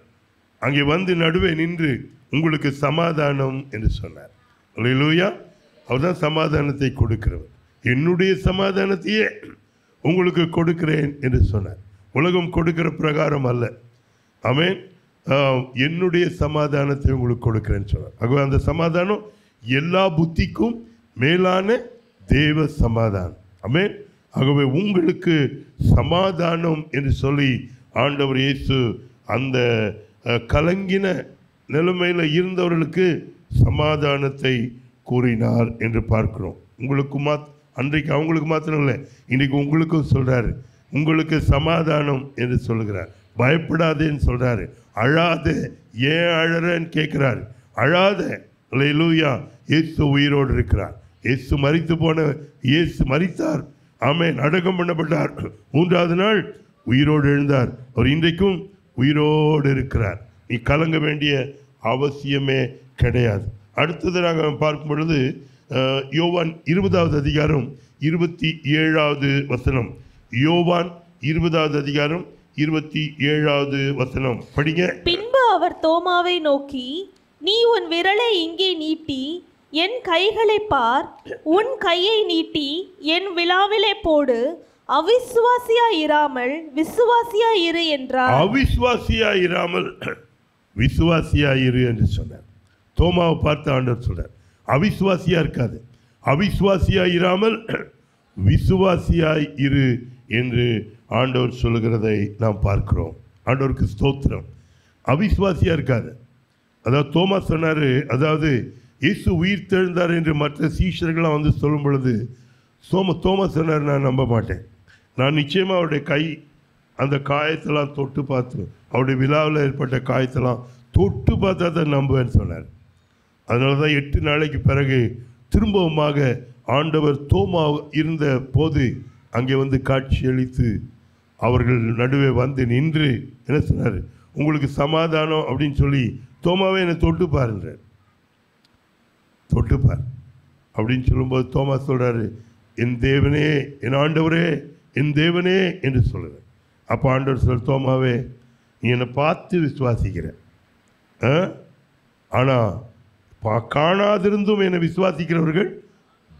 அங்கே வந்து நடுவே நின்று உங்களுக்கு சமாதானம் என்று சொன்னார் அல்லேலூயா அவர்தான் சமாதானத்தை கொடுக்கிறவர் என்னுடைய சமாதானத்தையே உங்களுக்கு கொடுக்கிறேன் என்று சொன்னார் உலகம் கொடுக்கிற பிரகாரம் அல்ல ஆமென் ஆஹ், என்னுடைய சமாதானத்தை உங்களுக்கு கொடுக்கிறேன்னு சொன்னார் ஆகவே அந்த சமாதானம் எல்லா புத்திக்கும் மேலான தேவ சமாதானம் ஆமென் ஆகவே உங்களுக்கு சமாதானம் என்று சொல்லி ஆண்டவர் இயேசு அந்த அஹ், கலங்கின நிலைமையில் இருந்தவர்களுக்கு சமாதானத்தை கூறினார் என்று பார்க்கிறோம் உங்களுக்கு மாத் அன்றைக்கு அவங்களுக்கு மாத்திரம் இல்லை இன்றைக்கு உங்களுக்கும் சொல்றாரு உங்களுக்கு சமாதானம் என்று சொல்கிறார் பயப்படாதேன்னு சொல்றாரு அழாத ஏன் அழறன்னு கேட்கிறாரு அழாத லூயா இயேசு உயிரோடு இருக்கிறார் இயேசு மரித்து போன இயேசு மரித்தார் ஆமென் அடக்கம் பண்ணப்பட்டார் மூன்றாவது நாள் உயிரோடு எழுந்தார் அவர் இன்றைக்கும் உயிரோடு இருக்கிறார் நீ கலங்க வேண்டிய அவசியமே கிடையாது அடுத்தது நாங்கள் பார்க்கும் பொழுது அஹ், யோவான் இருபதாவது அதிகாரம் இருபத்தி ஏழாவது வசனம் யோவான் இருபதாவது அதிகாரம் இருபத்தி ஏழாவது வசனம் படிங்க
பின்பு அவர் தோமாவை நோக்கி நீ உன் விரலை இங்கே நீட்டி என் கைகளை பார் உன் கையை நீட்டி என் விழாவிலே போடு அவிசுவாசியா இராமல் விசுவாசியா இரு என்றார்
அவிசுவாசியா இராமல் விசுவாசியா இரு என்று சொன்னார் தோமாவை பார்த்து ஆண்டவர் சொல்றார் அவிசுவாசியா இருக்காது அவிசுவாசியா இராமல் விசுவாசியாய் இரு என்று ஆண்டவர் சொல்லுகிறதை நாம் பார்க்கிறோம் ஆண்டவருக்கு ஸ்தோத்திரம் அவிசுவாசியா இருக்காது அதாவது தோமா சொன்னார் அதாவது இயேசு உயிர் தெழுந்தார் என்று மற்ற சீஷர்கள்லாம் வந்து சொல்லும் பொழுது சோம தோமா சொன்னார் நான் நம்ப மாட்டேன் நான் நிச்சயமாக அவருடைய கை அந்த காயத்தெல்லாம் தொட்டு பார்த்து அவருடைய விழாவில் ஏற்பட்ட காயத்தெல்லாம் தொட்டு பார்த்தா தான் நம்புவேன்னு சொன்னார் அதனால தான் எட்டு நாளைக்கு பிறகு திரும்பவுமாக ஆண்டவர் தோமா இருந்த போது அங்கே வந்து காட்சியளித்து அவர்கள் நடுவே வந்து நின்று என்ன சொன்னார் உங்களுக்கு சமாதானம் அப்படின்னு சொல்லி தோமாவே என்னை தொட்டு பாருன்றார் தொட்டுப்பார் அப்படின்னு சொல்லும்போது தோமா சொல்றாரு என் தேவனே என் ஆண்டவரே என் தேவனே என்று சொல்லுறார் அப்போ ஆண்டவர் சொல் தோமாவே நீ என்னை பார்த்து விசுவாசிக்கிற ஆ? ஆனா பா காணாதிருந்தும் என்னை விசுவாசிக்கிறவர்கள்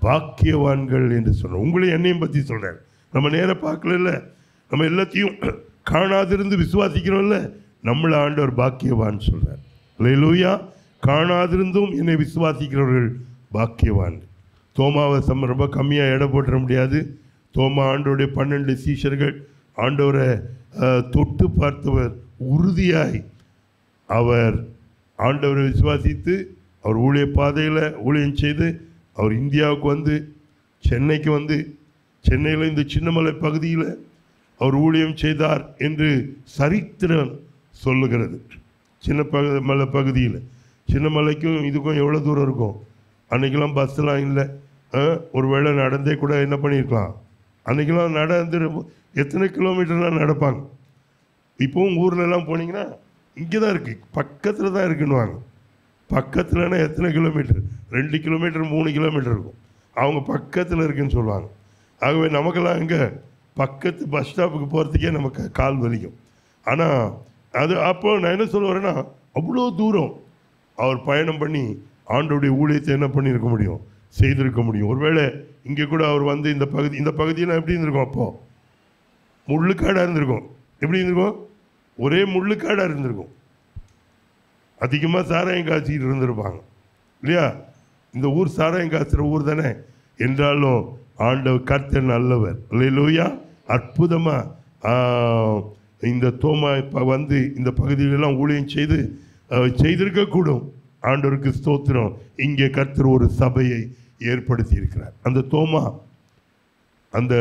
பாக்கியவான்கள் என்று சொல்கிறோம் உங்களையும் என்னையும் பற்றி சொல்கிறார் நம்ம நேராக பார்க்கல நம்ம எல்லாத்தையும் காணாதிருந்து விசுவாசிக்கிறோம்ல நம்மளை ஆண்டவர் பாக்கியவான் சொல்கிறார் லூயா காணாதிருந்தும் என்னை விசுவாசிக்கிறவர்கள் பாக்கியவான் தோமாவை சம்ம ரொம்ப கம்மியாக எடை போட்டுற முடியாது தோமா ஆண்டோடைய பன்னெண்டு சீஷர்கள் ஆண்டவரை அஹ், தொட்டு பார்த்தவர் உறுதியாய் அவர் ஆண்டவரை விசுவாசித்து அவர் ஊழிய பாதையில் ஊழியம் செய்து அவர் இந்தியாவுக்கு வந்து சென்னைக்கு வந்து சென்னையில் இந்த சின்னமலை பகுதியில் அவர் ஊழியம் செய்தார் என்று சரித்திரம் சொல்லுகிறது சின்ன பகு மலை பகுதியில் சின்ன மலைக்கும் இதுக்கும் எவ்வளோ தூரம் இருக்கும் அன்றைக்கெல்லாம் பஸ்ஸெலாம் இல்லை ஒரு வேளை நடந்தே கூட என்ன பண்ணியிருக்கலாம் அன்றைக்கெல்லாம் நடந்து எத்தனை கிலோமீட்டர்லாம் நடப்பாங்க இப்போவும் ஊர்லலாம் போனீங்கன்னா இங்கே தான் இருக்குது பக்கத்தில் தான் இருக்குன்னுவாங்க பக்கத்துலனா எத்தனை கிலோமீட்டர் ரெண்டு கிலோமீட்டர் மூணு கிலோமீட்டர் இருக்கும் அவங்க பக்கத்தில் இருக்குன்னு சொல்லுவாங்க ஆகவே நமக்கெல்லாம் இங்கே பக்கத்து பஸ் ஸ்டாப்புக்கு போகிறதுக்கே நமக்கு கால் வலிக்கும் ஆனால் அது அப்போ நான் என்ன சொல்ல வரேன்னா அவ்வளோ தூரம் அவர் பயணம் பண்ணி ஆண்டோடைய ஊழியத்தை என்ன பண்ணியிருக்க முடியும் செய்திருக்க முடியும் ஒருவேளை இங்கே கூட அவர் வந்து இந்த பகுதி இந்த பகுதியெல்லாம் எப்படி இருந்திருக்கும் அப்போது முள்ளுக்காடாக இருந்திருக்கும் எப்படி இருந்திருக்கும் ஒரே முள்ளுக்காடாக இருந்திருக்கும் அதிகமாக சாராயம் காய்ச்சிட்டு இருந்திருப்பாங்க இல்லையா இந்த ஊர் சாராயம் காய்ச்சுற ஊர் தானே என்றாலும் ஆண்டவர் கர்த்தர் நல்லவர் லூயா அற்புதமாக இந்த தோமா இப்போ வந்து இந்த பகுதியிலெல்லாம் ஊழியம் செய்து அஹ், செய்திருக்கக்கூடும் ஆண்டவருக்கு ஸ்தோத்திரம் இங்கே கர்த்தர் ஒரு சபையை ஏற்படுத்தி இருக்கிறார் அந்த தோமா அந்த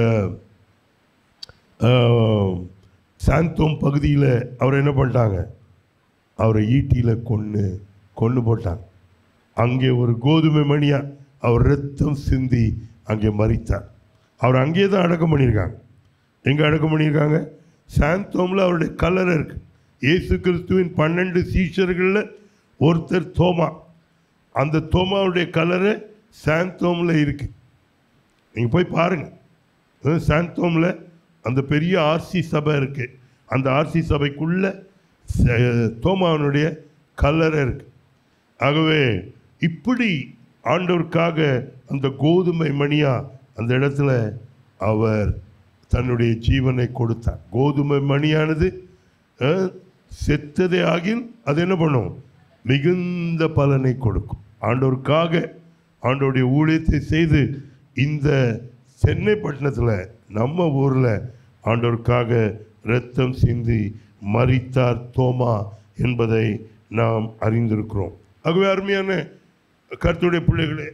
ஆஹ், சாந்தோம் பகுதியில் அவர் என்ன பண்ணிட்டாங்க அவரை ஈட்டியில் கொன்று கொன்று போட்டாங்க அங்கே ஒரு கோதுமை மணியா அவர் ரத்தம் சிந்தி அங்கே மறித்தார் அவர் அங்கேயே தான் அடக்கம் பண்ணியிருக்காங்க எங்கே அடக்கம் பண்ணியிருக்காங்க சாந்தோமில் அவருடைய கல்லறை இருக்கு இயேசு கிறிஸ்துவின் பன்னெண்டு சீஷர்களில் ஒருத்தர் தோமா அந்த தோமாவுடைய கல்லறை சாந்தோமில் இருக்குது நீங்கள் போய் பாருங்கள் சாந்தோமில் அந்த பெரிய ஆர்சி சபை இருக்கு அந்த ஆர்சி சபைக்குள்ள ச- தோமாவனுடைய கல்லறை இருக்கு ஆகவே இப்படி ஆண்டவருக்காக அந்த கோதுமை மணியா அந்த இடத்துல அவர் தன்னுடைய ஜீவனை கொடுத்தார் கோதுமை மணியானது அஹ், செத்ததே ஆகில் அது என்ன பண்ணும் மிகுந்த பலனை கொடுக்கும் ஆண்டவருக்காக ஆண்டவருடைய ஊழியத்தை செய்து இந்த சென்னை பட்டணத்தில் நம்ம ஊரில் ஆண்டவருக்காக இரத்தம் சிந்தி மரித்தார் தோமா என்பதை நாம் அறிந்திருக்கிறோம் ஆகவே அருமையான கருத்துடைய பிள்ளைகளே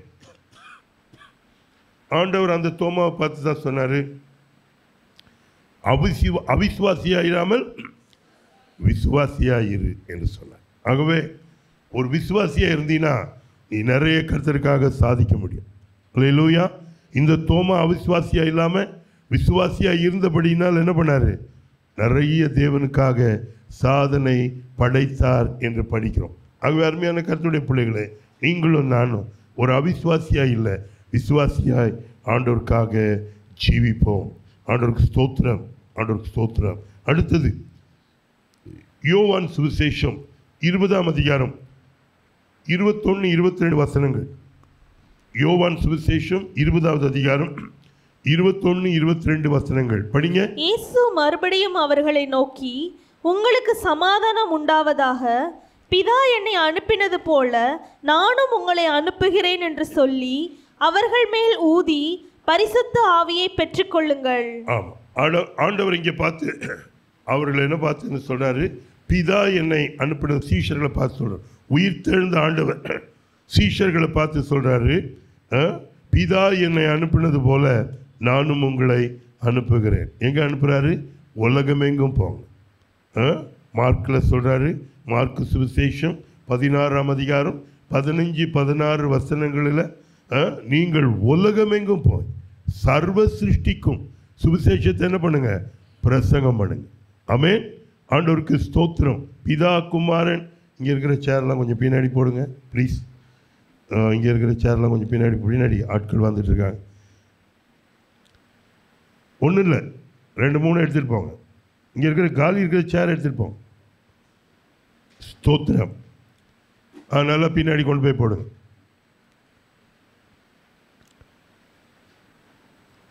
ஆண்டவர் அந்த தோமாவை பார்த்து தான் சொன்னார் அவிசுவ அவிசுவாசியாயிராமல் விசுவாசியாயிரு என்று சொன்னார் ஆகவே ஒரு விசுவாசியாக இருந்தீன்னா நீ நிறைய கருத்தருக்காக சாதிக்க முடியும் லூயா இந்த தோமா அவிசுவாசியா இல்லாமல் விசுவாசியா இருந்தபடியினால் என்ன பண்ணாரு நிறைய தேவனுக்காக சாதனை படைத்தார் என்று படிக்கிறோம் ஆகவே அருமையான கருத்துடைய பிள்ளைகளே நீங்களும் நானும் ஒரு அவிசுவாசியா இல்லை விசுவாசியாய் ஆண்டோருக்காக ஜீவிப்போம் ஆண்டோருக்கு ஸ்தோத்திரம் ஆண்டோருக்கு ஸ்தோத்திரம் அடுத்தது யோவான் சுவிசேஷம் இருபதாம் அதிகாரம் இருபத்தொன்று இருபத்தி ரெண்டு வசனங்கள் யோவான் சுவிசேஷம் இருபதாவது அதிகாரம் இருபத்தொன்று இருபத்தி ரெண்டு வசனங்கள் படிங்க
இயேசு மறுபடியும் அவர்களை நோக்கி உங்களுக்கு சமாதானம் உண்டாவதாக பிதா என்னை அனுப்பினது போல நானும் உங்களை அனுப்புகிறேன் என்று சொல்லி அவர்கள் மேல் ஊதி பரிசுத்த ஆவியை பெற்றுக்கொள்ளுங்கள்
ஆமாம் ஆட ஆண்டவர் இங்கே பார்த்து அவர்கள் என்ன பார்த்துன்னு சொல்றாரு பிதா என்னை அனுப்பின சீஷர்களை பார்த்து சொல்றாரு உயிர் தெழுந்த ஆண்டவர் சீஷர்களை பார்த்து சொல்றாரு "அஹ், பிதா என்னை அனுப்பினது போல நானும் உங்களை அனுப்புகிறேன் எங்கே அனுப்புகிறாரு உலகமெங்கும் போங்க அஹ், மார்க்கில் சொல்கிறாரு மார்க்கு சுவிசேஷம் பதினாறாம் அதிகாரம் பதினஞ்சு பதினாறு வசனங்களில் அஹ், நீங்கள் உலகமெங்கும் போய் சர்வ சிருஷ்டிக்கும் சுவிசேஷத்தை என்ன பண்ணுங்க பிரசங்கம் பண்ணுங்க ஆமென் ஆண்டவருக்கு ஸ்தோத்திரம் பிதா குமாரன் இங்கே இருக்கிற சேர்லாம் கொஞ்சம் பின்னாடி போடுங்க ப்ளீஸ் இங்கே இருக்கிற சேர்லாம் கொஞ்சம் பின்னாடி பின்னாடி ஆட்கள் வந்துட்டு இருக்காங்க ஒன்றும் இல்லை ரெண்டு மூணு எடுத்துகிட்டு போங்க இங்கே இருக்கிற காலி இருக்கிற சேர் எடுத்துகிட்டு போங்க ஸ்தோத்திரம் ஆ நல்லா பின்னாடி கொண்டு போய் போடுங்க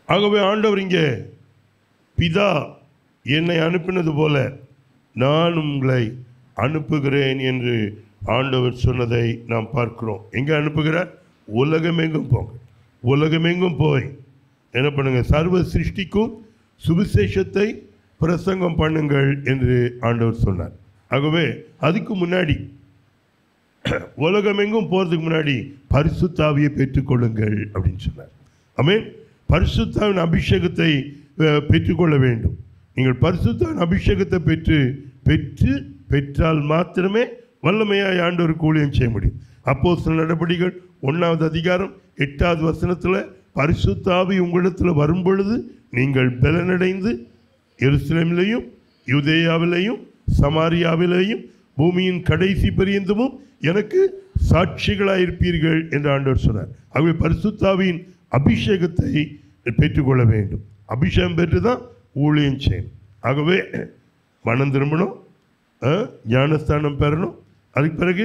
ஆகவே ஆண்டவர் இங்கே பிதா என்னை அனுப்பினது போல நான் உங்களை அனுப்புகிறேன் என்று ஆண்டவர் சொன்னதை நாம் பார்க்கிறோம் எங்கே அனுப்புகிறார் உலகமெங்கும் போங்க உலகமெங்கும் போய் என்ன பண்ணுங்க சர்வ சிருஷ்டிக்கும் சுவிசேஷத்தை பிரசங்கம் பண்ணுங்கள் என்று ஆண்டவர் சொன்னார் ஆகவே அதுக்கு முன்னாடி உலகமெங்கும் போகிறதுக்கு முன்னாடி பரிசுத்தாவியை பெற்றுக்கொள்ளுங்கள் அப்படின்னு சொன்னார் ஆமென் பரிசுத்தாவின் அபிஷேகத்தை அஹ், பெற்றுக்கொள்ள வேண்டும் நீங்கள் பரிசுத்தாவின் அபிஷேகத்தை பெற்று பெற்று பெற்றால் மாத்திரமே வல்லமையாய் ஆண்டவருக்கு ஊழியம் செய்ய முடியும் அப்போ சில நடவடிக்கைகள் ஒன்றாவது அதிகாரம் எட்டாவது வசனத்தில் பரிசுத்தாவி உங்களிடத்தில் வரும் பொழுது நீங்கள் பலனடைந்து எருசலேமிலேயும் யூதேயாவிலேயும் சமாரியாவிலேயும் பூமியின் கடைசி பரியந்தமும் எனக்கு சாட்சிகளாயிருப்பீர்கள் என்று ஆண்டவர் சொன்னார் ஆகவே பரிசுத்தாவின் அபிஷேகத்தை பெற்றுக்கொள்ள வேண்டும் அபிஷேகம் பெற்று தான் ஊழியம் செய்யணும் ஆகவே மனம் திரும்பணும் ஆ, ஞானஸ்தானம் பெறணும் அதுக்கு பிறகு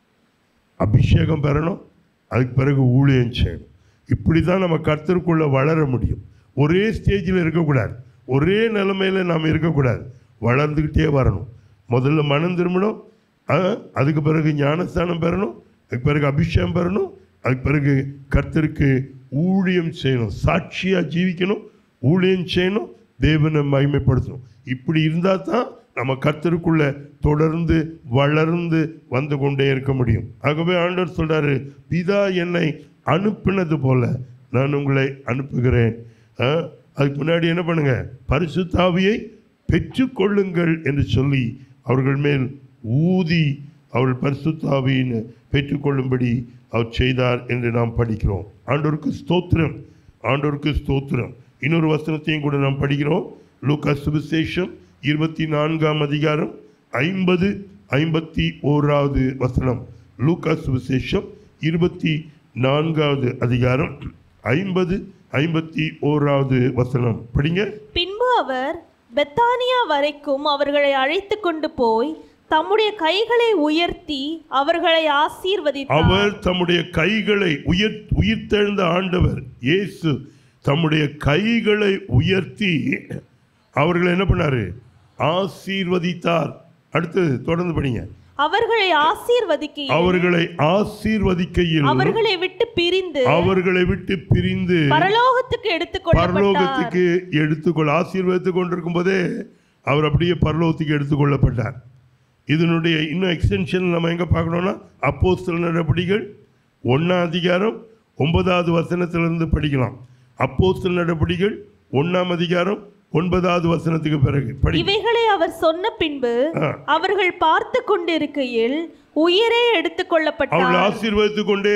அபிஷேகம் பெறணும் அதுக்கு பிறகு ஊழியம் செய்யணும் இப்படி தான் நம்ம கர்த்தருக்குள்ள வளர முடியும் ஒரே ஸ்டேஜில் இருக்கக்கூடாது ஒரே நிலைமையில் நாம் இருக்கக்கூடாது வளர்ந்துக்கிட்டே வரணும் முதல்ல மனம் திரும்பணும் ஆ, அதுக்கு பிறகு ஞானஸ்தானம் பெறணும் அதுக்கு பிறகு அபிஷேகம் பெறணும் அதுக்கு பிறகு கர்த்தருக்கு ஊழியம் செய்யணும் சாட்சியாக ஜீவிக்கணும் ஊழியம் செய்யணும் தேவனை மகிமைப்படுத்தணும் இப்படி இருந்தால் தான் நம்ம கர்த்தருக்குள்ள தொடர்ந்து வளர்ந்து வந்து கொண்டே இருக்க முடியும் ஆகவே ஆண்டவர் சொல்றாரு பிதா என்னை அனுப்பினது போல நான் உங்களை அனுப்புகிறேன் ஆ, அதுக்கு முன்னாடி என்ன பண்ணுங்க பரிசுத்தாவியை பெற்றுக்கொள்ளுங்கள் என்று சொல்லி அவர்கள் மேல் ஊதி அவர்கள் பரிசுத்தாவியின் பெற்றுக்கொள்ளும்படி அவர் செய்தார் என்று நாம் படிக்கிறோம் ஆண்டவருக்கு ஸ்தோத்திரம் ஆண்டவருக்கு ஸ்தோத்திரம் இன்னொரு வசனத்தையும் கூட நாம் படிக்கிறோம் லூக்கா சுவிசேஷம் இருபத்தி நான்காம் அதிகாரம் ஐம்பது ஐம்பத்தி ஓராவது வசனம் லூக்கா சுவிசேஷம் இருபத்தி நான்காவது அதிகாரம் ஐம்பது ஐம்பத்தி ஓராவது வசனம் படிங்க
பின்பு அவர் பெத்தானியா வரைக்கும் அவர்களை அழைத்து கொண்டு போய் தம்முடைய கைகளை உயர்த்தி அவர்களை ஆசீர்வதித்தார்
அவர் தம்முடைய கைகளை உயர் உயிர்த்தெழுந்த ஆண்டவர் இயேசு தம்முடைய கைகளை உயர்த்தி அவர்களை என்ன பண்ணாரு ஆசீர்வதித்தார் அடுத்து தொடர்ந்து படிங்க
அவர்களை ஆசீர்வதிக்கையில்
அவர்களை ஆசீர்வதிக்கையில்
அவர்களை விட்டு பிரிந்து
அவர்களை விட்டு பிரிந்து
பரலோகத்துக்கு எடுத்துக்கொள்ளப்பட்டார்
பரலோகத்துக்கு எடுத்துக்கொள்ள ஆசீர்வதித்து கொண்டிருக்கும் போதே அவர் அப்படியே பரலோகத்துக்கு எடுத்துக்கொள்ளப்பட்டார் இதனுடைய இன்னும் எக்ஸ்டென்ஷன் நம்ம எங்கே பார்க்கணும்னா அப்போஸ்தல நடபடிகள் ஒன்றாம் அதிகாரம் ஒன்பதாவது வசனத்திலிருந்து படிக்கலாம் அப்போஸ்தல நடபடிகள் ஒன்றாம் அதிகாரம் ஒன்பதாவது வசனத்துக்கு பிறகு படி
இவைகளை அவர் சொன்ன பின்பு
ஆ.
அவர்கள் பார்த்து கொண்டிருக்கையில் உயிரே
அவளை
எடுத்துக்கொள்ளப்பட்டார்
ஆசீர்வதித்து கொண்டே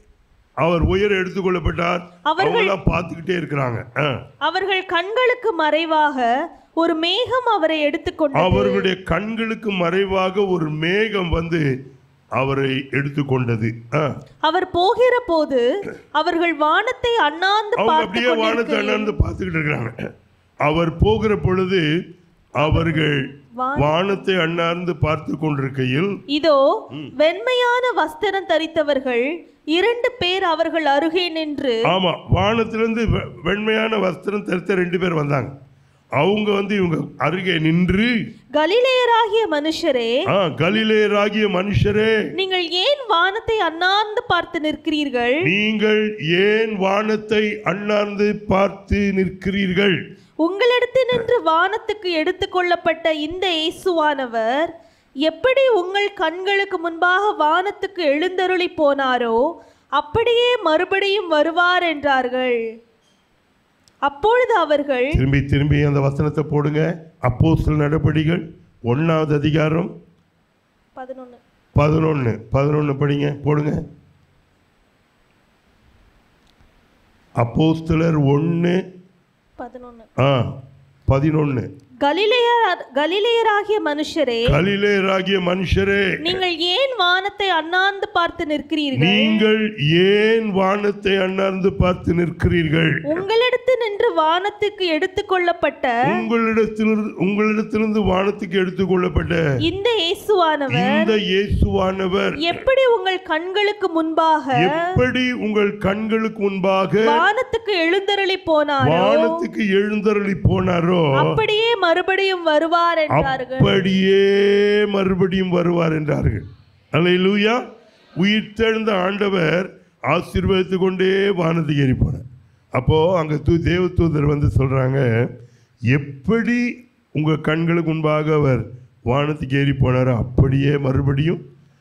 அவர் உயர எடுத்துக்கொள்ளப்பட்டார்
அவர்கள்-
அவங்களாம் பார்த்துக்கிட்டே இருக்கிறாங்க ஆ.
அவர்கள் கண்களுக்கு மறைவாக ஒரு மேகம் அவரை எடுத்துக்கொண்டது
அவர்களுடைய கண்களுக்கு மறைவாக ஒரு மேகம் வந்து அவரை எடுத்துக்கொண்டது ஆ.
அவர் போகிற போது அவர்கள் வானத்தை அண்ணாந்து
அவங்க
பார்த்து
அப்படியே வானத்தை
கொண்டிருக்கையில்
அண்ணாந்து பார்த்துக்கிட்டு இருக்கிறாங்க அவர் போகிற பொழுது அவர்கள்
வான-
வானத்தை அண்ணாந்து பார்த்து கொண்டிருக்கையில்
இதோ வெண்மையான வஸ்திரம் தரித்தவர்கள் இரண்டு பேர் அவர்கள் அருகே நின்று
ஆமா வானத்திலிருந்து வெ- வெண்மையான வஸ்திரம் தரித்த ரெண்டு பேர் வந்தாங்க அவங்க வந்து இவங்க அருகே நின்று
கலிலேயராகிய மனுஷரே
ஆ கலிலேயராகிய மனுஷரே
நீங்கள் ஏன் வானத்தை அண்ணாந்து பார்த்து நிற்கிறீர்கள்
நீங்கள் ஏன் வானத்தை அண்ணாந்து பார்த்து நிற்கிறீர்கள்
உங்களிடத்தில் நின்று வானத்துக்கு எடுத்துக்கொள்ளப்பட்ட இந்த இயேசுவானவர் எப்படி உங்கள் கண்களுக்கு முன்பாக வானத்துக்கு எழுந்தருளி போனாரோ அப்படியே மறுபடியும் வருவார் என்றார்கள் அப்பொழுது அவர்கள்
திரும்பி திரும்பி அந்த வசனத்தை போடுங்க அப்போஸ்தல நடபடிகள் ஒன்றாவது அதிகாரம்
பதினொன்று
பதினொன்று பதினொன்று படிங்க போடுங்க அப்போஸ்தலர் ஒன்று
பதினொன்று
ஆ பதினொன்று
கலிலேயர் கலிலேயராகிய மனுஷரே
கலிலேயராகிய மனுஷரே
நீங்கள் ஏன் வானத்தை அண்ணாந்து பார்த்து நிற்கிறீர்கள்
நீங்கள் ஏன் வானத்தை அண்ணார்ந்து பார்த்து நிற்கிறீர்கள்
உங்களிடத்து நின்று வானத்துக்கு எடுத்துக்கொள்ளப்பட்ட
உங்களிடத்திலிருந்து உங்களிடத்திலிருந்து வானத்துக்கு எடுத்துக்கொள்ளப்பட்ட
இந்த இயேசுவானவர்
இந்த இயேசுவானவர்
எப்படி உங்கள் கண்களுக்கு முன்பாக
எப்படி உங்கள் கண்களுக்கு முன்பாக
வானத்துக்கு எழுந்தருளி போனாரோ
வானத்துக்கு எழுந்தருளி போனாரோ
அப்படியே மறுபடியும் வருவார் என்றார்கள்
அப்படியே மறுபடியும் வருவார் என்றார்கள் அல்லேலூயா உயிர்த்தெழுந்த ஆண்டவர் ஆசீர்வதித்து கொண்டே வானத்துக்கு ஏறி போனார் அப்போ அங்க தூ தேவதூதர் வந்து சொல்றாங்க எப்படி உங்க கண்களுக்கு முன்பாக அவர் வானத்துக்கு ஏறி போனாரோ அப்படியே மறுபடியும்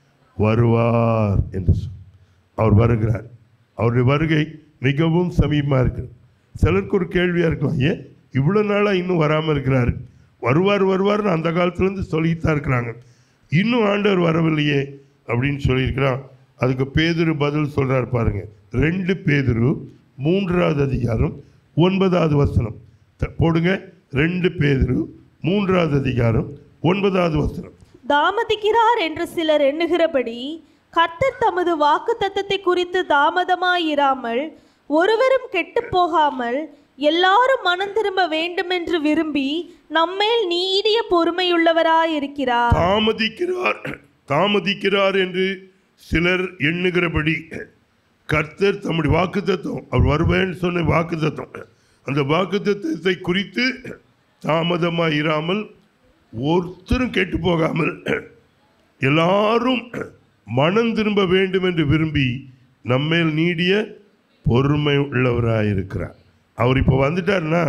வருவார் என்று சொல் அவர் வருகிறார் அவருடைய வருகை மிகவும் சமீபமாக இருக்கு சிலருக்கு ஒரு கேள்வியாக இருக்கலாம் ஏன் இவ்வளோ நாளாக இன்னும் வராமல் இருக்கிறாரு வருவார் வருவார்னு அந்த காலத்துலேருந்து சொல்லிட்டு தான் இருக்கிறாங்க இன்னும் ஆண்டவர் வரவில்லையே அப்படின்னு சொல்லியிருக்கிறான் அதுக்கு பேதுரு பதில் சொல்கிறார் பாருங்க ரெண்டு பேதுரு மூன்றாவது அதிகாரம் ஒன்பதாவது வசனம் த- போடுங்க ரெண்டு பேதுரு மூன்றாவது அதிகாரம் ஒன்பதாவது வசனம்
தாமதிக்கிறார் என்று சிலர் எண்ணுகிறபடி கர்த்தர் தமது வாக்குத்தத்தத்தை குறித்து தாமதமாயிராமல் ஒருவரும் கெட்டுப் போகாமல் எல்லாரும் மனம் திரும்ப வேண்டுமென்று விரும்பி நம்மேல் நீடிய பொறுமையுள்ளவராயிருக்கிறார்
தாமதிக்கிறார் தாமதிக்கிறார் என்று சிலர் எண்ணுகிறபடி கர்த்தர் தம்முடைய வாக்குத்தத்தம் அவர் வருவேன்னு சொன்ன வாக்குத்தத்தம் அந்த வாக்குத்தத்தத்தை குறித்து தாமதமாக இராமல் ஒருத்தரும் கெட்டு போகாமல் எல்லாரும் மனம் திரும்ப வேண்டும் என்று விரும்பி நம்மேல் நீடிய பொறுமை உள்ளவராயிருக்கிறார் அவர் இப்போ வந்துட்டாருன்னா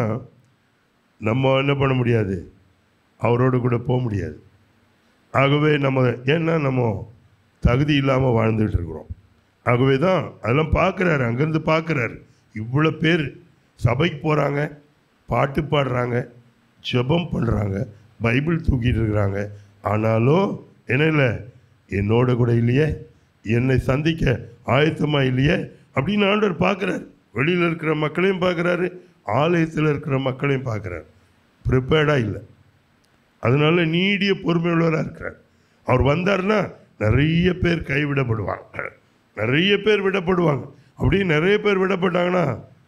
நம்ம என்ன பண்ண முடியாது அவரோடு கூட போக முடியாது ஆகவே நம்ம ஏன்னா நம்ம தகுதி இல்லாமல் வாழ்ந்துட்டு இருக்கிறோம் ஆகவே தான் அதெல்லாம் பார்க்குறாரு அங்கேருந்து பார்க்குறாரு இவ்வளோ பேர் சபைக்கு போகிறாங்க பாட்டு பாடுறாங்க ஜெபம் பண்ணுறாங்க பைபிள் தூக்கிட்டு இருக்கிறாங்க ஆனாலும் என்ன இல்லை என்னோட கூட இல்லையே என்னை சந்திக்க ஆயத்தமாக இல்லையே அப்படின்னு ஆண்டவர் பார்க்குறாரு வெளியில் இருக்கிற மக்களையும் பார்க்குறாரு ஆலயத்தில் இருக்கிற மக்களையும் பார்க்குறாரு ப்ரிப்பேர்டாக இல்லை அதனால நீடிய பொறுமையுள்ளவராக இருக்கிறார் அவர் வந்தார்னா நிறைய பேர் கைவிடப்படுவாங்க நிறைய பேர் விடப்படுவாங்க அப்படியே நிறைய பேர் விடப்பட்டாங்கன்னா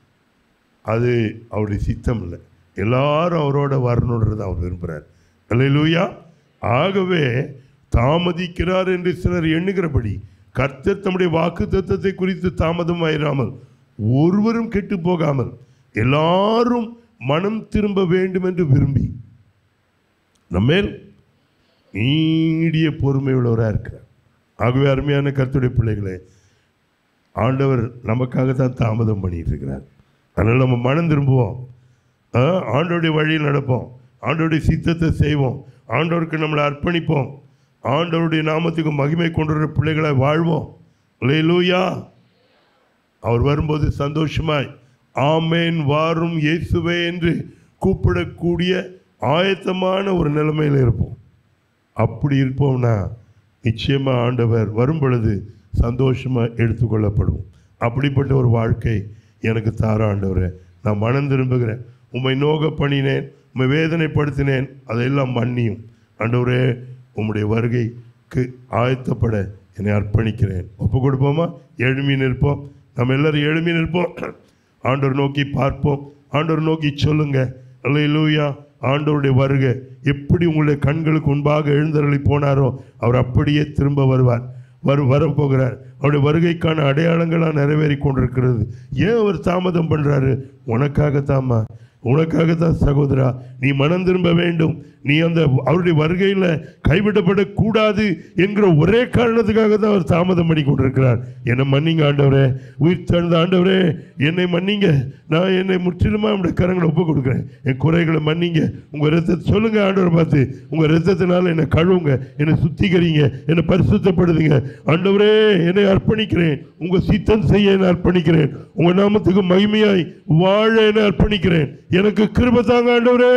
அது அவருடைய சித்தம் இல்லை எல்லாரும் அவரோட வரணுன்றது அவர் விரும்புகிறார் அல்லேலூயா ஆகவே தாமதிக்கிறார் என்று சிலர் எண்ணுகிறபடி கர்த்தர் தம்முடைய வாக்கு தத்தத்தை குறித்து தாமதமாயிராமல் ஒருவரும் கெட்டு போகாமல் எல்லாரும் மனம் திரும்ப வேண்டும் என்று விரும்பி நம்மேல் நீடிய பொறுமையுள்ளவராக இருக்கிறார் ஆகவே அருமையான கர்த்தருடைய பிள்ளைகளே ஆண்டவர் நமக்காக தான் தாமதம் பண்ணிட்டு இருக்கிறார் அதனால் நம்ம மனம் திரும்புவோம் ஆ, ஆண்டவருடைய வழியில் நடப்போம் ஆண்டவருடைய சித்தத்தை செய்வோம் ஆண்டவருக்கு நம்மளை அர்ப்பணிப்போம் ஆண்டவருடைய நாமத்துக்கு மகிமை கொண்டுற பிள்ளைகளை வாழ்வோம் லூயா அவர் வரும்போது சந்தோஷமாய் ஆமேன் வாரும் இயேசுவே என்று கூப்பிடக்கூடிய ஆயத்தமான ஒரு நிலைமையில் இருப்போம் அப்படி இருப்போம்னா நிச்சயமாக ஆண்டவர் வரும் பொழுது சந்தோஷமாக எடுத்துக்கொள்ளப்படுவோம் அப்படிப்பட்ட ஒரு வாழ்க்கை எனக்கு தார ஆண்டவரே நான் மனம் திரும்புகிறேன் உம்மை நோக பண்ணினேன் உம்மை வேதனைப்படுத்தினேன் அதையெல்லாம் மன்னியும் ஆண்டவரே உம்முடைய வருகைக்கு ஆயத்தப்பட என்னை அர்ப்பணிக்கிறேன் ஒப்பு கொடுப்போமா எழுமி நிற்போம் நம்ம எல்லாரும் எழுமி நிற்போம் ஆண்டவர் நோக்கி பார்ப்போம் ஆண்டவர் நோக்கி சொல்லுங்க அல்லேலூயா ஆண்டவருடைய வருகை எப்படி உங்களுடைய கண்களுக்கு முன்பாக எழுந்தருளி போனாரோ அவர் அப்படியே திரும்ப வருவார் வரு வரப்போகிறார் அவருடைய வருகைக்கான அடையாளங்களாக நிறைவேறி கொண்டிருக்கிறது ஏன் அவர் தாமதம் பண்ணுறாரு உனக்காகத்தாம்மா உனக்காகத்தான் சகோதரா நீ மனம் திரும்ப வேண்டும் நீ அந்த அவருடைய வருகையில் கைவிடப்படக்கூடாது என்கிற ஒரே காரணத்துக்காக தான் அவர் தாமதம் பண்ணி கொண்டிருக்கிறார் என்னை மன்னிங்க ஆண்டவரே உயிர் தழுந்த ஆண்டவரே என்னை மன்னிங்க நான் என்னை முற்றிலுமா நம்முடைய கரங்களை ஒப்பு கொடுக்குறேன் என் குறைகளை மன்னிங்க உங்கள் ரத்தத்தை சொல்லுங்க ஆண்டவரை பார்த்து உங்கள் ரத்தத்தினால என்னை கழுவுங்க என்னை சுத்திகரிங்க என்னை பரிசுத்தப்படுதுங்க ஆண்டவரே என்னை அர்ப்பணிக்கிறேன் உங்கள் சித்தம் செய்ய என்னை அர்ப்பணிக்கிறேன் உங்கள் நாமத்துக்கு மகிமையாய் வாழ என்னை அர்ப்பணிக்கிறேன் எனக்கு கிருபை தாங்க ஆண்டவரே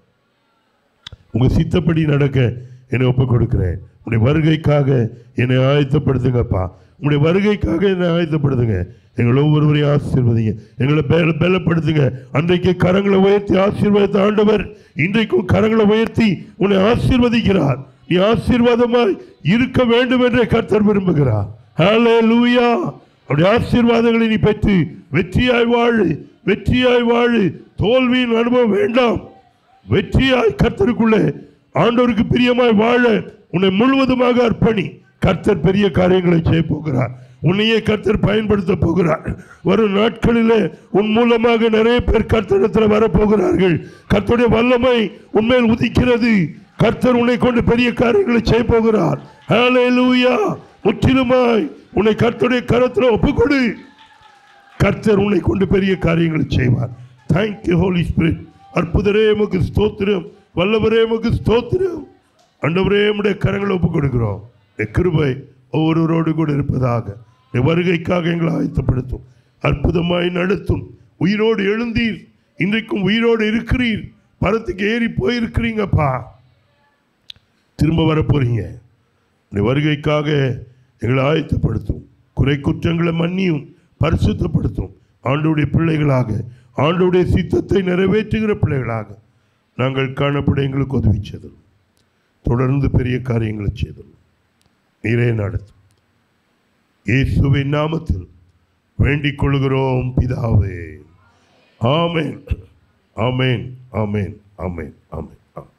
உங்கள் சித்தப்படி நடக்க என்னை ஒப்புக் கொடுக்கிறேன் உடைய வருகைக்காக என்னை ஆயத்தப்படுத்துங்கப்பா உங்களுடைய வருகைக்காக என்னை ஆயத்தப்படுத்துங்க எங்களை ஒவ்வொருவரையும் ஆசீர்வதிங்க எங்களை பல பலப்படுத்துங்க அன்றைக்கு கரங்களை உயர்த்தி ஆசீர்வாதத்தை ஆண்டவர் இன்றைக்கும் கரங்களை உயர்த்தி உன்னை ஆசீர்வதிக்கிறார் நீ ஆசீர்வாதமாய் இருக்க வேண்டும் என்றே கர்த்தர் விரும்புகிறார் ஹalleluya அவருடைய ஆசீர்வாதங்களை நீ பெற்று வெற்றியாய் வாழு வெற்றியாய் வாழு தோல்வியின் அனுபவம் வேண்டாம் வெற்றியாய் கர்த்தருக்குள்ளே ஆண்டவருக்கு பிரியமாய் வாழ உன்னை முழுவதுமாக அர்ப்பணி கர்த்தர் பெரிய காரியங்களை செய்ய போகிறார் உன்னையே கர்த்தர் பயன்படுத்த போகிறார் வரும் நாட்களிலே உன் மூலமாக நிறைய பேர் கர்த்தரிடத்தில் வரப்போகிறார்கள் கர்த்தருடைய வல்லமை உன்மேல் உதிக்கிறது கர்த்தர் உன்னை கொண்டு பெரிய காரியங்களை செய்ய போகிறார் ஹalleluya முற்றிலுமாய் உன்னை கர்த்தருடைய கரத்தில் ஒப்புக்கொடு கர்த்தர் உன்னை கொண்டு பெரிய காரியங்களை செய்வார் தேங்க்யூ ஹோலி ஸ்பிரிட் அற்புதரே எமக்கு ஸ்தோத்திரம் வல்லவரே எமக்கு ஸ்தோத்திரம் அண்டவரே உடைய கரங்களை ஒப்புக் கொடுக்கிறோம் இந்த கிருபை ஒவ்வொருவரோடு கூட இருப்பதாக இந்த வருகைக்காக எங்களை ஆயத்தப்படுத்தும் அற்புதமாய் நடத்தும் உயிரோடு எழுந்தீர் இன்றைக்கும் உயிரோடு இருக்கிறீர் பரத்துக்கு ஏறி போயிருக்கிறீங்கப்பா திரும்ப வரப்போறீங்க இந்த வருகைக்காக எங்களை ஆயத்தப்படுத்தும் குறை குற்றங்களை மன்னியும் பரிசுத்தப்படுத்தும் ஆண்டோடைய பிள்ளைகளாக ஆண்டோடைய சித்தத்தை நிறைவேற்றுகிற பிள்ளைகளாக நாங்கள் காணப்பட எங்களுக்கு உதவி செய்தோம் தொடர்ந்து பெரிய காரியங்களை செய்தோம் நீரே நடத்தும் இயேசுவின் நாமத்தில் வேண்டிக் கொள்கிறோம் பிதாவே ஆமென் ஆமென் ஆமென் ஆமென் ஆமென் ஆமென்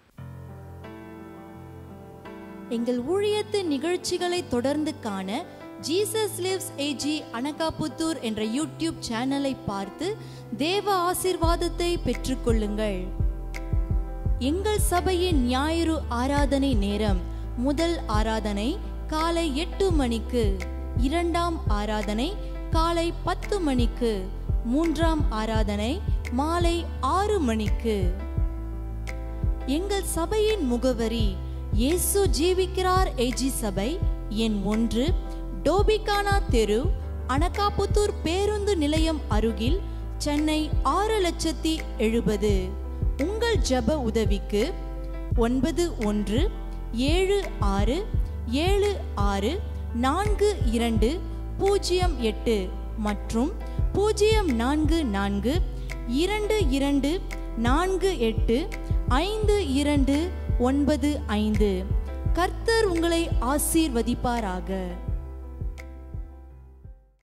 எங்கள் ஊழியத்தின் நிகழ்ச்சிகளை தொடர்ந்து காண ஜீசஸ் லிவ்ஸ் ஏஜி அனகாபுத்தூர் என்ற யூடியூப் சேனலை பார்த்து தேவ ஆசீர்வாதத்தை பெற்றுக்கொள்ளுங்கள் எங்கள் சபையின் ஞாயிறு ஆராதனை நேரம் முதல் ஆராதனை காலை எட்டு மணிக்கு இரண்டாம் ஆராதனை காலை பத்து மணிக்கு மூன்றாம் ஆராதனை மாலை ஆறு மணிக்கு எங்கள் சபையின் முகவரி இயேசு ஜீவிக்கிறார் ஏஜி சபை எண் ஒன்று டோபிகானா தெரு அனகாபுத்தூர் பேருந்து நிலையம் அருகில் சென்னை ஆறு லட்சத்தி எழுபது உங்கள் ஜெப உதவிக்கு ஒன்பது ஒன்று ஏழு ஆறு ஏழு ஆறு நான்கு இரண்டு பூஜ்ஜியம் எட்டு மற்றும் பூஜ்ஜியம் நான்கு நான்கு இரண்டு இரண்டு நான்கு எட்டு ஐந்து இரண்டு ஒன்பது ஐந்து கர்த்தர் உங்களை ஆசீர்வதிப்பாராக